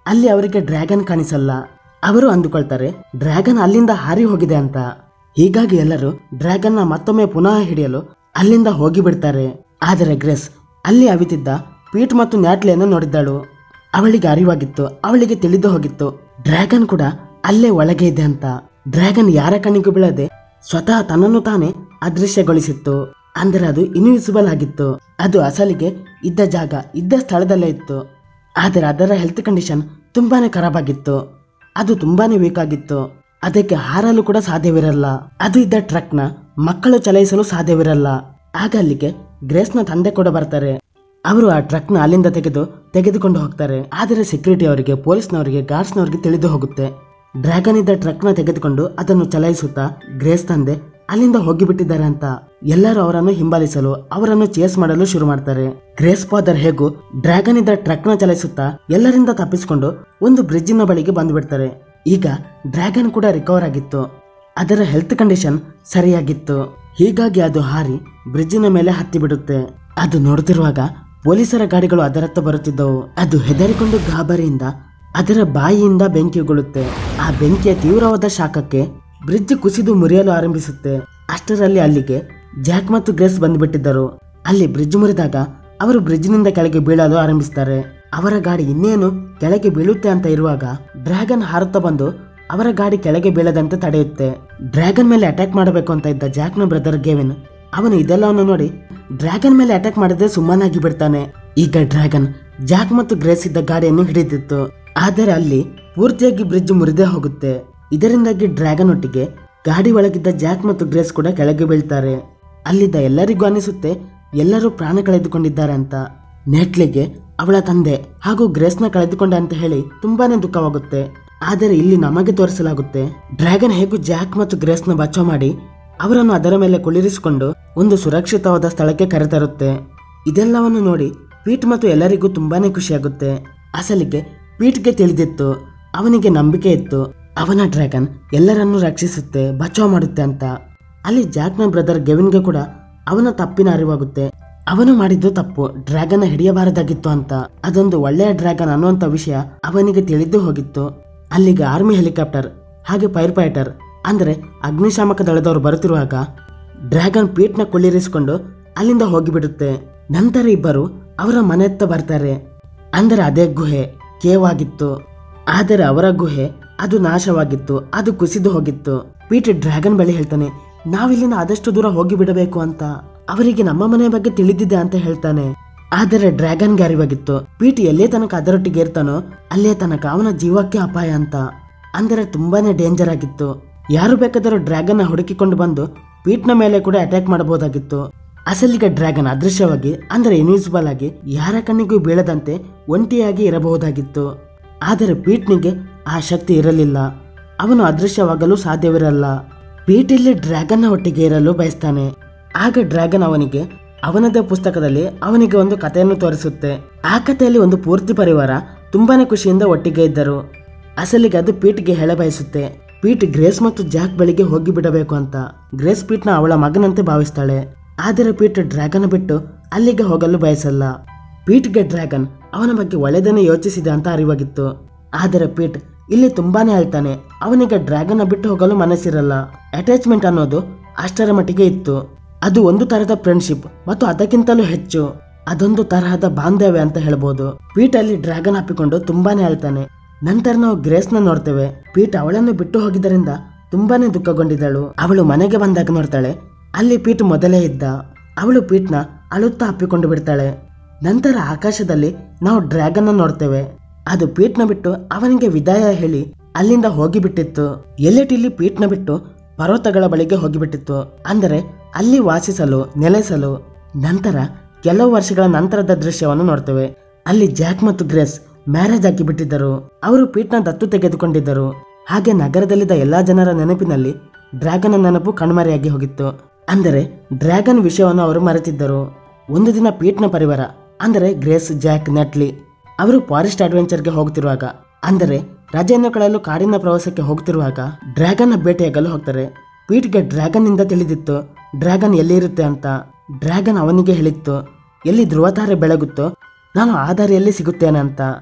ಅಲ್ಲಿ ಅವರಿಗೆ ಡ್ರ್ಯಾಗನ್ ಕಾಣಿಸಲ್ಲ ಅವರು ಅಂದುಕೊಳ್ತಾರೆ ಡ್ರ್ಯಾಗನ್ ಅಲ್ಲಿಂದ ಹಾರಿ ಹೋಗಿದೆ ಅಂತ ಹೀಗಾಗಿ ಎಲ್ಲರೂ ಡ್ರ್ಯಾಗನ್ನ ಮತ್ತೊಮ್ಮೆ ಪುನಃ ಹಿಡಿಯಲು ಅಲ್ಲಿಂದ ಹೋಗಿ ಬಿಡ್ತಾರೆ ಆದರೆ ಗ್ರೆಸ್ ಅಲ್ಲಿ ಅವಿತಿದ್ದ ಪೀಟ್ ಮತ್ತು ನ್ಯಾಟ್ಲಿಯನ್ನು ನೋಡಿದ್ದಳು ಅವಳಿಗೆ ಅರಿವಾಗಿತ್ತು ಅವಳಿಗೆ ತಿಳಿದು ಹೋಗಿತ್ತು ಡ್ರ್ಯಾಗನ್ ಕೂಡ ಅಲ್ಲೇ ಒಳಗೆ ಇದೆ ಅಂತ ಡ್ರ್ಯಾಗನ್ ಯಾರ ಕಣ್ಣಿಗೂ ಬೀಳದೆ ಸ್ವತಃ ತನ್ನನ್ನು ತಾನೇ ಅದೃಶ್ಯಗೊಳಿಸಿತ್ತು ಅಂದರೆ ಅದು ಇನ್ವಿಸಿಬಲ್ ಆಗಿತ್ತು ಅದು ಅಸಲಿಗೆ ಇದ್ದ ಜಾಗ ಇದ್ದ ಸ್ಥಳದಲ್ಲೇ ಇತ್ತು ಆದರೆ ಅದರ ಹೆಲ್ತ್ ಕಂಡೀಷನ್ ತುಂಬಾನೇ ಖರಾಬ್ ಆಗಿತ್ತು ಅದು ತುಂಬಾನೇ ವೀಕ್ ಆಗಿತ್ತು ಅದಕ್ಕೆ ಹಾರಲು ಕೂಡ ಸಾಧ್ಯವಿರಲ್ಲ ಅದು ಇದ್ದ ಟ್ರಕ್ನ ಮಕ್ಕಳು ಚಲಾಯಿಸಲು ಸಾಧ್ಯವಿರಲ್ಲ ಆಗ ಅಲ್ಲಿಗೆ ಗ್ರೇಸ್ನ ತಂದೆ ಕೂಡ ಬರ್ತಾರೆ ಅವರು ಆ ಟ್ರಕ್ನ ಅಲ್ಲಿಂದ ತೆಗೆದು ತೆಗೆದುಕೊಂಡು ಹೋಗ್ತಾರೆ ಆದರೆ ಸೆಕ್ಯೂರಿಟಿ ಅವರಿಗೆ ಪೊಲೀಸ್ನವರಿಗೆ ಗಾರ್ಡ್ಸ್ನವರಿಗೆ ತಿಳಿದು ಹೋಗುತ್ತೆ ಡ್ರ್ಯಾಗನ್ ಇದ್ದ ಟ್ರಕ್ನ ತೆಗೆದುಕೊಂಡು ಅದನ್ನು ಚಲಾಯಿಸುತ್ತಾ ಗ್ರೇಸ್ ತಂದೆ ಅಲ್ಲಿಂದ ಹೋಗಿಬಿಟ್ಟಿದ್ದಾರೆ ಅಂತ ಎಲ್ಲರೂ ಅವರನ್ನು ಹಿಂಬಾಲಿಸಲು ಅವರನ್ನು ಚೇಸ್ ಮಾಡಲು ಶುರು ಮಾಡ್ತಾರೆ ಗ್ರೇಸ್ ಫಾದರ್ ಹೇಗೂ ಡ್ರ್ಯಾಗನ್ ಇದ್ದ ಟ್ರಕ್ನ ಚಲಾಯಿಸುತ್ತಾ ಎಲ್ಲರಿಂದ ತಪ್ಪಿಸಿಕೊಂಡು ಒಂದು ಬ್ರಿಡ್ಜಿನ ಬಳಿಗೆ ಬಂದುಬಿಡ್ತಾರೆ ಈಗ ಡ್ರ್ಯಾಗನ್ ಕೂಡ ರಿಕವರ್ ಆಗಿತ್ತು ಅದರ ಹೆಲ್ತ್ ಕಂಡೀಷನ್ ಸರಿಯಾಗಿತ್ತು ಹೀಗಾಗಿ ಅದು ಹಾರಿ ಬ್ರಿಡ್ಜಿನ ಮೇಲೆ ಹತ್ತಿ ಬಿಡುತ್ತೆ ಅದು ನೋಡುತ್ತಿರುವಾಗ ಪೊಲೀಸರ ಗಾಡಿಗಳು ಅದರತ್ತ ಬರುತ್ತಿದ್ದವು ಅದು ಹೆದರಿಕೊಂಡು ಗಾಬರಿಯಿಂದ ಅದರ ಬಾಯಿಯಿಂದ ಬೆಂಕಿ ಉಗುಳುತ್ತೆ ಆ ಬೆಂಕಿಯ ತೀವ್ರವಾದ ಶಾಖಕ್ಕೆ ಬ್ರಿಡ್ಜ್ ಕುಸಿದು ಮುರಿಯಲು ಆರಂಭಿಸುತ್ತೆ ಅಷ್ಟರಲ್ಲಿ ಅಲ್ಲಿಗೆ ಜಾಕ್ ಮತ್ತು ಗ್ರೇಸ್ ಬಂದುಬಿಟ್ಟಿದ್ದರು ಅಲ್ಲಿ ಬ್ರಿಡ್ಜ್ ಮುರಿದಾಗ ಅವರು ಬ್ರಿಡ್ಜ್ನಿಂದ ಕೆಳಗೆ ಬೀಳಲು ಆರಂಭಿಸ್ತಾರೆ ಅವರ ಗಾಡಿ ಇನ್ನೇನು ಕೆಳಗೆ ಬೀಳುತ್ತೆ ಅಂತ ಇರುವಾಗ ಡ್ರ್ಯಾಗನ್ ಹಾರುತ್ತಾ ಬಂದು ಅವರ ಗಾಡಿ ಕೆಳಗೆ ಬೀಳದಂತೆ ತಡೆಯುತ್ತೆ ಡ್ರ್ಯಾಗನ್ ಮೇಲೆ ಅಟ್ಯಾಕ್ ಮಾಡಬೇಕು ಅಂತ ಇದ್ದ ಜಾಕ್ನ ಬ್ರದರ್ ಗೇವಿನ್ ಅವನು ಇದೆಲ್ಲವನ್ನು ನೋಡಿ ಡ್ರ್ಯಾಗನ್ ಮೇಲೆ ಅಟ್ಯಾಕ್ ಮಾಡದೆ ಸುಮ್ಮನಾಗಿ ಬಿಡ್ತಾನೆ ಈಗ ಡ್ರ್ಯಾಗನ್ ಜಾಕ್ ಮತ್ತು ಗ್ರೇಸ್ ಇದ್ದ ಗಾಡಿಯನ್ನು ಹಿಡಿದಿತ್ತು ಆದರೆ ಅಲ್ಲಿ ಪೂರ್ತಿಯಾಗಿ ಬ್ರಿಡ್ಜ್ ಮುರಿದೇ ಹೋಗುತ್ತೆ ಇದರಿಂದಾಗಿ ಡ್ರ್ಯಾಗನ್ ಒಟ್ಟಿಗೆ ಗಾಡಿ ಒಳಗಿದ್ದ ಜಾಕ್ ಮತ್ತು ಗ್ರೇಸ್ ಕೂಡ ಕೆಳಗೆ ಬೀಳ್ತಾರೆ ಅಲ್ಲಿದ್ದ ಎಲ್ಲರಿಗೂ ಅನಿಸುತ್ತೆ ಎಲ್ಲರೂ ಪ್ರಾಣ ಕಳೆದುಕೊಂಡಿದ್ದಾರೆ ಅಂತ ನೆಟ್ಲಿಗೆ ಅವಳ ತಂದೆ ಹಾಗೂ ಗ್ರೇಸ್ನ ಕಳೆದುಕೊಂಡೆ ಅಂತ ಹೇಳಿ ತುಂಬಾನೇ ದುಃಖವಾಗುತ್ತೆ ಆದರೆ ಇಲ್ಲಿ ನಮಗೆ ತೋರಿಸಲಾಗುತ್ತೆ ಡ್ರ್ಯಾಗನ್ ಹೇಗೂ ಜಾಕ್ ಮತ್ತು ಗ್ರೇಸ್ನ ಬಚಾವ್ ಮಾಡಿ ಅವರನ್ನು ಅದರ ಮೇಲೆ ಕುಳ್ಳಿರಿಸಿಕೊಂಡು ಒಂದು ಸುರಕ್ಷಿತವಾದ ಸ್ಥಳಕ್ಕೆ ಕರೆತರುತ್ತೆ ಇದೆಲ್ಲವನ್ನು ನೋಡಿ ಪೀಟ್ ಮತ್ತು ಎಲ್ಲರಿಗೂ ತುಂಬಾನೇ ಖುಷಿಯಾಗುತ್ತೆ ಅಸಲಿಗೆ ಪೀಟ್ಗೆ ತಿಳಿದಿತ್ತು ಅವನಿಗೆ ನಂಬಿಕೆ ಇತ್ತು ಅವನ ಡ್ರ್ಯಾಗನ್ ಎಲ್ಲರನ್ನೂ ರಕ್ಷಿಸುತ್ತೆ ಬಚಾವ್ ಮಾಡುತ್ತೆ ಅಂತ ಅಲ್ಲಿ ಜಾಕ್ನ ಬ್ರದರ್ ಗೆವಿನ್ಗೆ ಕೂಡ ಅವನ ತಪ್ಪಿನ ಅರಿವಾಗುತ್ತೆ ಅವನು ಮಾಡಿದ್ದು ತಪ್ಪು ಡ್ರ್ಯಾಗನ್ ಹಿಡಿಯಬಾರದಾಗಿತ್ತು ಅಂತ ಅದೊಂದು ಒಳ್ಳೆಯ ಡ್ರ್ಯಾಗನ್ ಅನ್ನುವಂತ ವಿಷಯ ಅವನಿಗೆ ತಿಳಿದು ಹೋಗಿತ್ತು ಅಲ್ಲಿಗೆ ಆರ್ಮಿ ಹೆಲಿಕಾಪ್ಟರ್ ಹಾಗೆ ಫೈರ್ ಫೈಟರ್ ಅಂದ್ರೆ ಅಗ್ನಿಶಾಮಕ ದಳದವರು ಬರುತ್ತಿರುವಾಗ ಡ್ರ್ಯಾಗನ್ ಪೀಟ್ನ ಕುಳ್ಳಿರಿಸಿಕೊಂಡು ಅಲ್ಲಿಂದ ಹೋಗಿಬಿಡುತ್ತೆ ನಂತರ ಇಬ್ಬರು ಅವರ ಮನೆಯತ್ತ ಬರ್ತಾರೆ ಅಂದರೆ ಅದೇ ಗುಹೆ ಕೇವಾಗಿತ್ತು ಆದರೆ ಅವರ ಗುಹೆ ಅದು ನಾಶವಾಗಿತ್ತು ಅದು ಕುಸಿದು ಹೋಗಿತ್ತು ಪೀಟ್ ಡ್ರ್ಯಾಗನ್ ಬಳಿ ಹೇಳ್ತಾನೆ ನಾವಿಲ್ಲಿಂದ ಆದಷ್ಟು ದೂರ ಹೋಗಿ ಬಿಡಬೇಕು ಅಂತ ಅವರಿಗೆ ನಮ್ಮ ಮನೆ ಬಗ್ಗೆ ತಿಳಿದಿದೆ ಅಂತ ಹೇಳ್ತಾನೆ ಆದರೆ ಡ್ರ್ಯಾಗನ್ಗೆ ಅರಿವಾಗಿತ್ತು ಪೀಟ್ ಎಲ್ಲೇ ತನಕ ಅದರೊಟ್ಟಿಗೆ ಇರ್ತಾನೋ ಅಲ್ಲೇ ತನಕ ಅವನ ಜೀವಕ್ಕೆ ಅಪಾಯ ಅಂತ ಅಂದರೆ ತುಂಬಾನೇ ಡೇಂಜರ್ ಆಗಿತ್ತು ಯಾರು ಬೇಕಾದರೂ ಡ್ರ್ಯಾಗನ್ನ ಹುಡುಕಿಕೊಂಡು ಬಂದು ಪೀಟ್ನ ಮೇಲೆ ಕೂಡ ಅಟ್ಯಾಕ್ ಮಾಡಬಹುದಾಗಿತ್ತು ಅಸಲಿಗೆ ಡ್ರ್ಯಾಗನ್ ಅದೃಶ್ಯವಾಗಿ ಅಂದರೆ ಇನ್ವಿಸಿಬಲ್ ಆಗಿ ಯಾರ ಕಣ್ಣಿಗೂ ಬೀಳದಂತೆ ಒಂಟಿಯಾಗಿ ಇರಬಹುದಾಗಿತ್ತು ಆದರೆ ಪೀಟ್ನಿಗೆ ಆ ಶಕ್ತಿ ಇರಲಿಲ್ಲ ಅವನು ಅದೃಶ್ಯವಾಗಲು ಸಾಧ್ಯವಿರಲ್ಲ ಪೀಟ್ ಇಲ್ಲಿ ಡ್ರ್ಯಾಗನ್ನ ಒಟ್ಟಿಗೆ ಇರಲು ಬಯಸ್ತಾನೆ ಆಗ ಡ್ರ್ಯಾಗನ್ ಅವನಿಗೆ ಅವನದೇ ಪುಸ್ತಕದಲ್ಲಿ ಅವನಿಗೆ ಒಂದು ಕಥೆಯನ್ನು ತೋರಿಸುತ್ತೆ ಆ ಕಥೆಯಲ್ಲಿ ಒಂದು ಪೂರ್ತಿ ಪರಿವಾರ ತುಂಬಾನೇ ಖುಷಿಯಿಂದ ಒಟ್ಟಿಗೆ ಇದ್ದರು ಅಸಲಿಗೆ ಅದು ಪೀಟ್ಗೆ ಹೇಳ ಬಯಸುತ್ತೆ ಪೀಟ್ ಗ್ರೇಸ್ ಮತ್ತು ಜಾಕ್ ಬಳಿಗೆ ಹೋಗಿ ಬಿಡಬೇಕು ಅಂತ ಗ್ರೇಸ್ ಪೀಟ್ನ ಅವಳ ಮಗನಂತೆ ಭಾವಿಸ್ತಾಳೆ ಆದರೆ ಪೀಟ್ ಡ್ರ್ಯಾಗನ್ ಬಿಟ್ಟು ಅಲ್ಲಿಗೆ ಹೋಗಲು ಬಯಸಲ್ಲ ಪೀಟ್ಗೆ ಡ್ರ್ಯಾಗನ್ ಅವನ ಬಗ್ಗೆ ಒಳ್ಳೆದನ್ನೇ ಯೋಚಿಸಿದೆ ಅಂತ ಅರಿವಾಗಿತ್ತು ಆದರೆ ಪೀಟ್ ಇಲ್ಲಿ ತುಂಬಾನೇ ಹೇಳ್ತಾನೆ ಅವನಿಗೆ ಡ್ರ್ಯಾಗನ್ ಬಿಟ್ಟು ಹೋಗಲು ಮನಸ್ಸಿರಲ್ಲ ಅಟ್ಯಾಚ್ಮೆಂಟ್ ಅನ್ನೋದು ಅಷ್ಟರ ಮಟ್ಟಿಗೆ ಇತ್ತು ಅದು ಒಂದು ತರಹದ ಫ್ರೆಂಡ್ಶಿಪ್ ಮತ್ತು ಅದಕ್ಕಿಂತಲೂ ಹೆಚ್ಚು ಅದೊಂದು ತರಹದ ಬಾಂಧವ್ಯ ಅಂತ ಹೇಳ್ಬೋದು ಪೀಟ್ ಅಲ್ಲಿ ಡ್ರ್ಯಾಗನ್ ಹಾಪಿಕೊಂಡು ತುಂಬಾನೇ ಹೇಳ್ತಾನೆ ನಂತರ ನಾವು ಗ್ರೇಸ್ನ ನೋಡ್ತೇವೆ ಪೀಟ್ ಅವಳನ್ನು ಬಿಟ್ಟು ಹೋಗಿದ್ದರಿಂದ ತುಂಬಾನೇ ದುಃಖಗೊಂಡಿದ್ದಳು ಅವಳು ಮನೆಗೆ ಬಂದಾಗ ನೋಡ್ತಾಳೆ ಅಲ್ಲಿ ಪೀಟ್ ಮೊದಲೇ ಇದ್ದ ಅವಳು ಪೀಟ್ನ ಅಳುತ್ತಾ ಅಪ್ಪಿಕೊಂಡು ಬಿಡ್ತಾಳೆ ನಂತರ ಆಕಾಶದಲ್ಲಿ ನಾವು ಡ್ರ್ಯಾಗನ್ ನೋಡ್ತೇವೆ ಅದು ಪೀಟ್ನ ಬಿಟ್ಟು ಅವನಿಗೆ ವಿದಾಯ ಹೇಳಿ ಅಲ್ಲಿಂದ ಹೋಗಿಬಿಟ್ಟಿತ್ತು ಎಲೆಟ್ ಇಲ್ಲಿ ಪೀಟ್ನ ಬಿಟ್ಟು ಪರ್ವತಗಳ ಬಳಿಗೆ ಹೋಗಿಬಿಟ್ಟಿತ್ತು ಅಂದರೆ ಅಲ್ಲಿ ವಾಸಿಸಲು ನೆಲೆಸಲು ನಂತರ ಕೆಲವು ವರ್ಷಗಳ ನಂತರದ ದೃಶ್ಯವನ್ನು ನೋಡ್ತೇವೆ ಅಲ್ಲಿ ಜಾಕ್ ಮತ್ತು ಗ್ರೇಸ್ ಮ್ಯಾರೇಜ್ ಆಗಿ ಬಿಟ್ಟಿದ್ದರು ಅವರು ಪೀಟ್ನ ದತ್ತು ತೆಗೆದುಕೊಂಡಿದ್ದರು ಹಾಗೆ ನಗರದಲ್ಲಿದ್ದ ಎಲ್ಲಾ ಜನರ ನೆನಪಿನಲ್ಲಿ ಡ್ರ್ಯಾಗನ್ ನೆನಪು ಕಣ್ಮರೆಯಾಗಿ ಹೋಗಿತ್ತು ಅಂದರೆ ಡ್ರ್ಯಾಗನ್ ವಿಷಯವನ್ನು ಅವರು ಮರೆತಿದ್ದರು ಒಂದು ದಿನ ಪೀಟ್ನ ಪರಿವಾರ ಅಂದರೆ ಗ್ರೇಸ್ ಜಾಕ್ ನೆಟ್ಲಿ ಅವರು ಫಾರೆಸ್ಟ್ ಅಡ್ವೆಂಚರ್ಗೆ ಹೋಗ್ತಿರುವಾಗ ಅಂದರೆ ರಜೆಯನ್ನು ಕಳೆಯಲು ಕಾಡಿನ ಪ್ರವಾಸಕ್ಕೆ ಹೋಗ್ತಿರುವಾಗ ಡ್ರ್ಯಾಗನ್ ಭೇಟಿಯಾಗಲು ಹೋಗ್ತಾರೆ ಪೀಟ್ಗೆ ಡ್ರ್ಯಾಗನ್ ಇಂದ ತಿಳಿದಿತ್ತು ಡ್ರ್ಯಾಗನ್ ಎಲ್ಲಿರುತ್ತೆ ಅಂತ ಡ್ರ್ಯಾಗನ್ ಅವನಿಗೆ ಹೇಳಿತ್ತು ಎಲ್ಲಿ ಧ್ರುವತಾರೆ ಬೆಳಗುತ್ತೋ ನಾನು ಆ ದಾರಿಯಲ್ಲಿ ಸಿಗುತ್ತೇನೆ ಅಂತ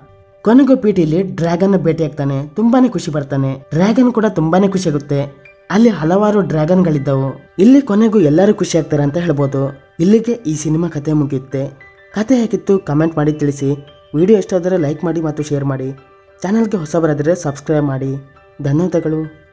ಕೊನೆಗೂ ಪೀಟಿ ಇಲ್ಲಿ ಡ್ರ್ಯಾಗನ್ ಭೇಟಿ ಆಗ್ತಾನೆ ತುಂಬಾನೇ ಖುಷಿ ಬರ್ತಾನೆ ಡ್ರ್ಯಾಗನ್ ಕೂಡ ತುಂಬಾನೇ ಖುಷಿ ಆಗುತ್ತೆ ಅಲ್ಲಿ ಹಲವಾರು ಡ್ರ್ಯಾಗನ್ಗಳಿದ್ದವು ಇಲ್ಲಿ ಕೊನೆಗೂ ಎಲ್ಲರೂ ಖುಷಿ ಆಗ್ತಾರೆ ಅಂತ ಹೇಳ್ಬೋದು ಇಲ್ಲಿಗೆ ಈ ಸಿನಿಮಾ ಕತೆ ಮುಗಿಯುತ್ತೆ ಕತೆ ಹೇಗಿತ್ತು ಕಮೆಂಟ್ ಮಾಡಿ ತಿಳಿಸಿ ವಿಡಿಯೋ ಇಷ್ಟ ಆದರೆ ಲೈಕ್ ಮಾಡಿ ಮತ್ತು ಶೇರ್ ಮಾಡಿ ಚಾನಲ್ಗೆ ಹೊಸಬರಾದರೆ ಸಬ್ಸ್ಕ್ರೈಬ್ ಮಾಡಿ ಧನ್ಯವಾದಗಳು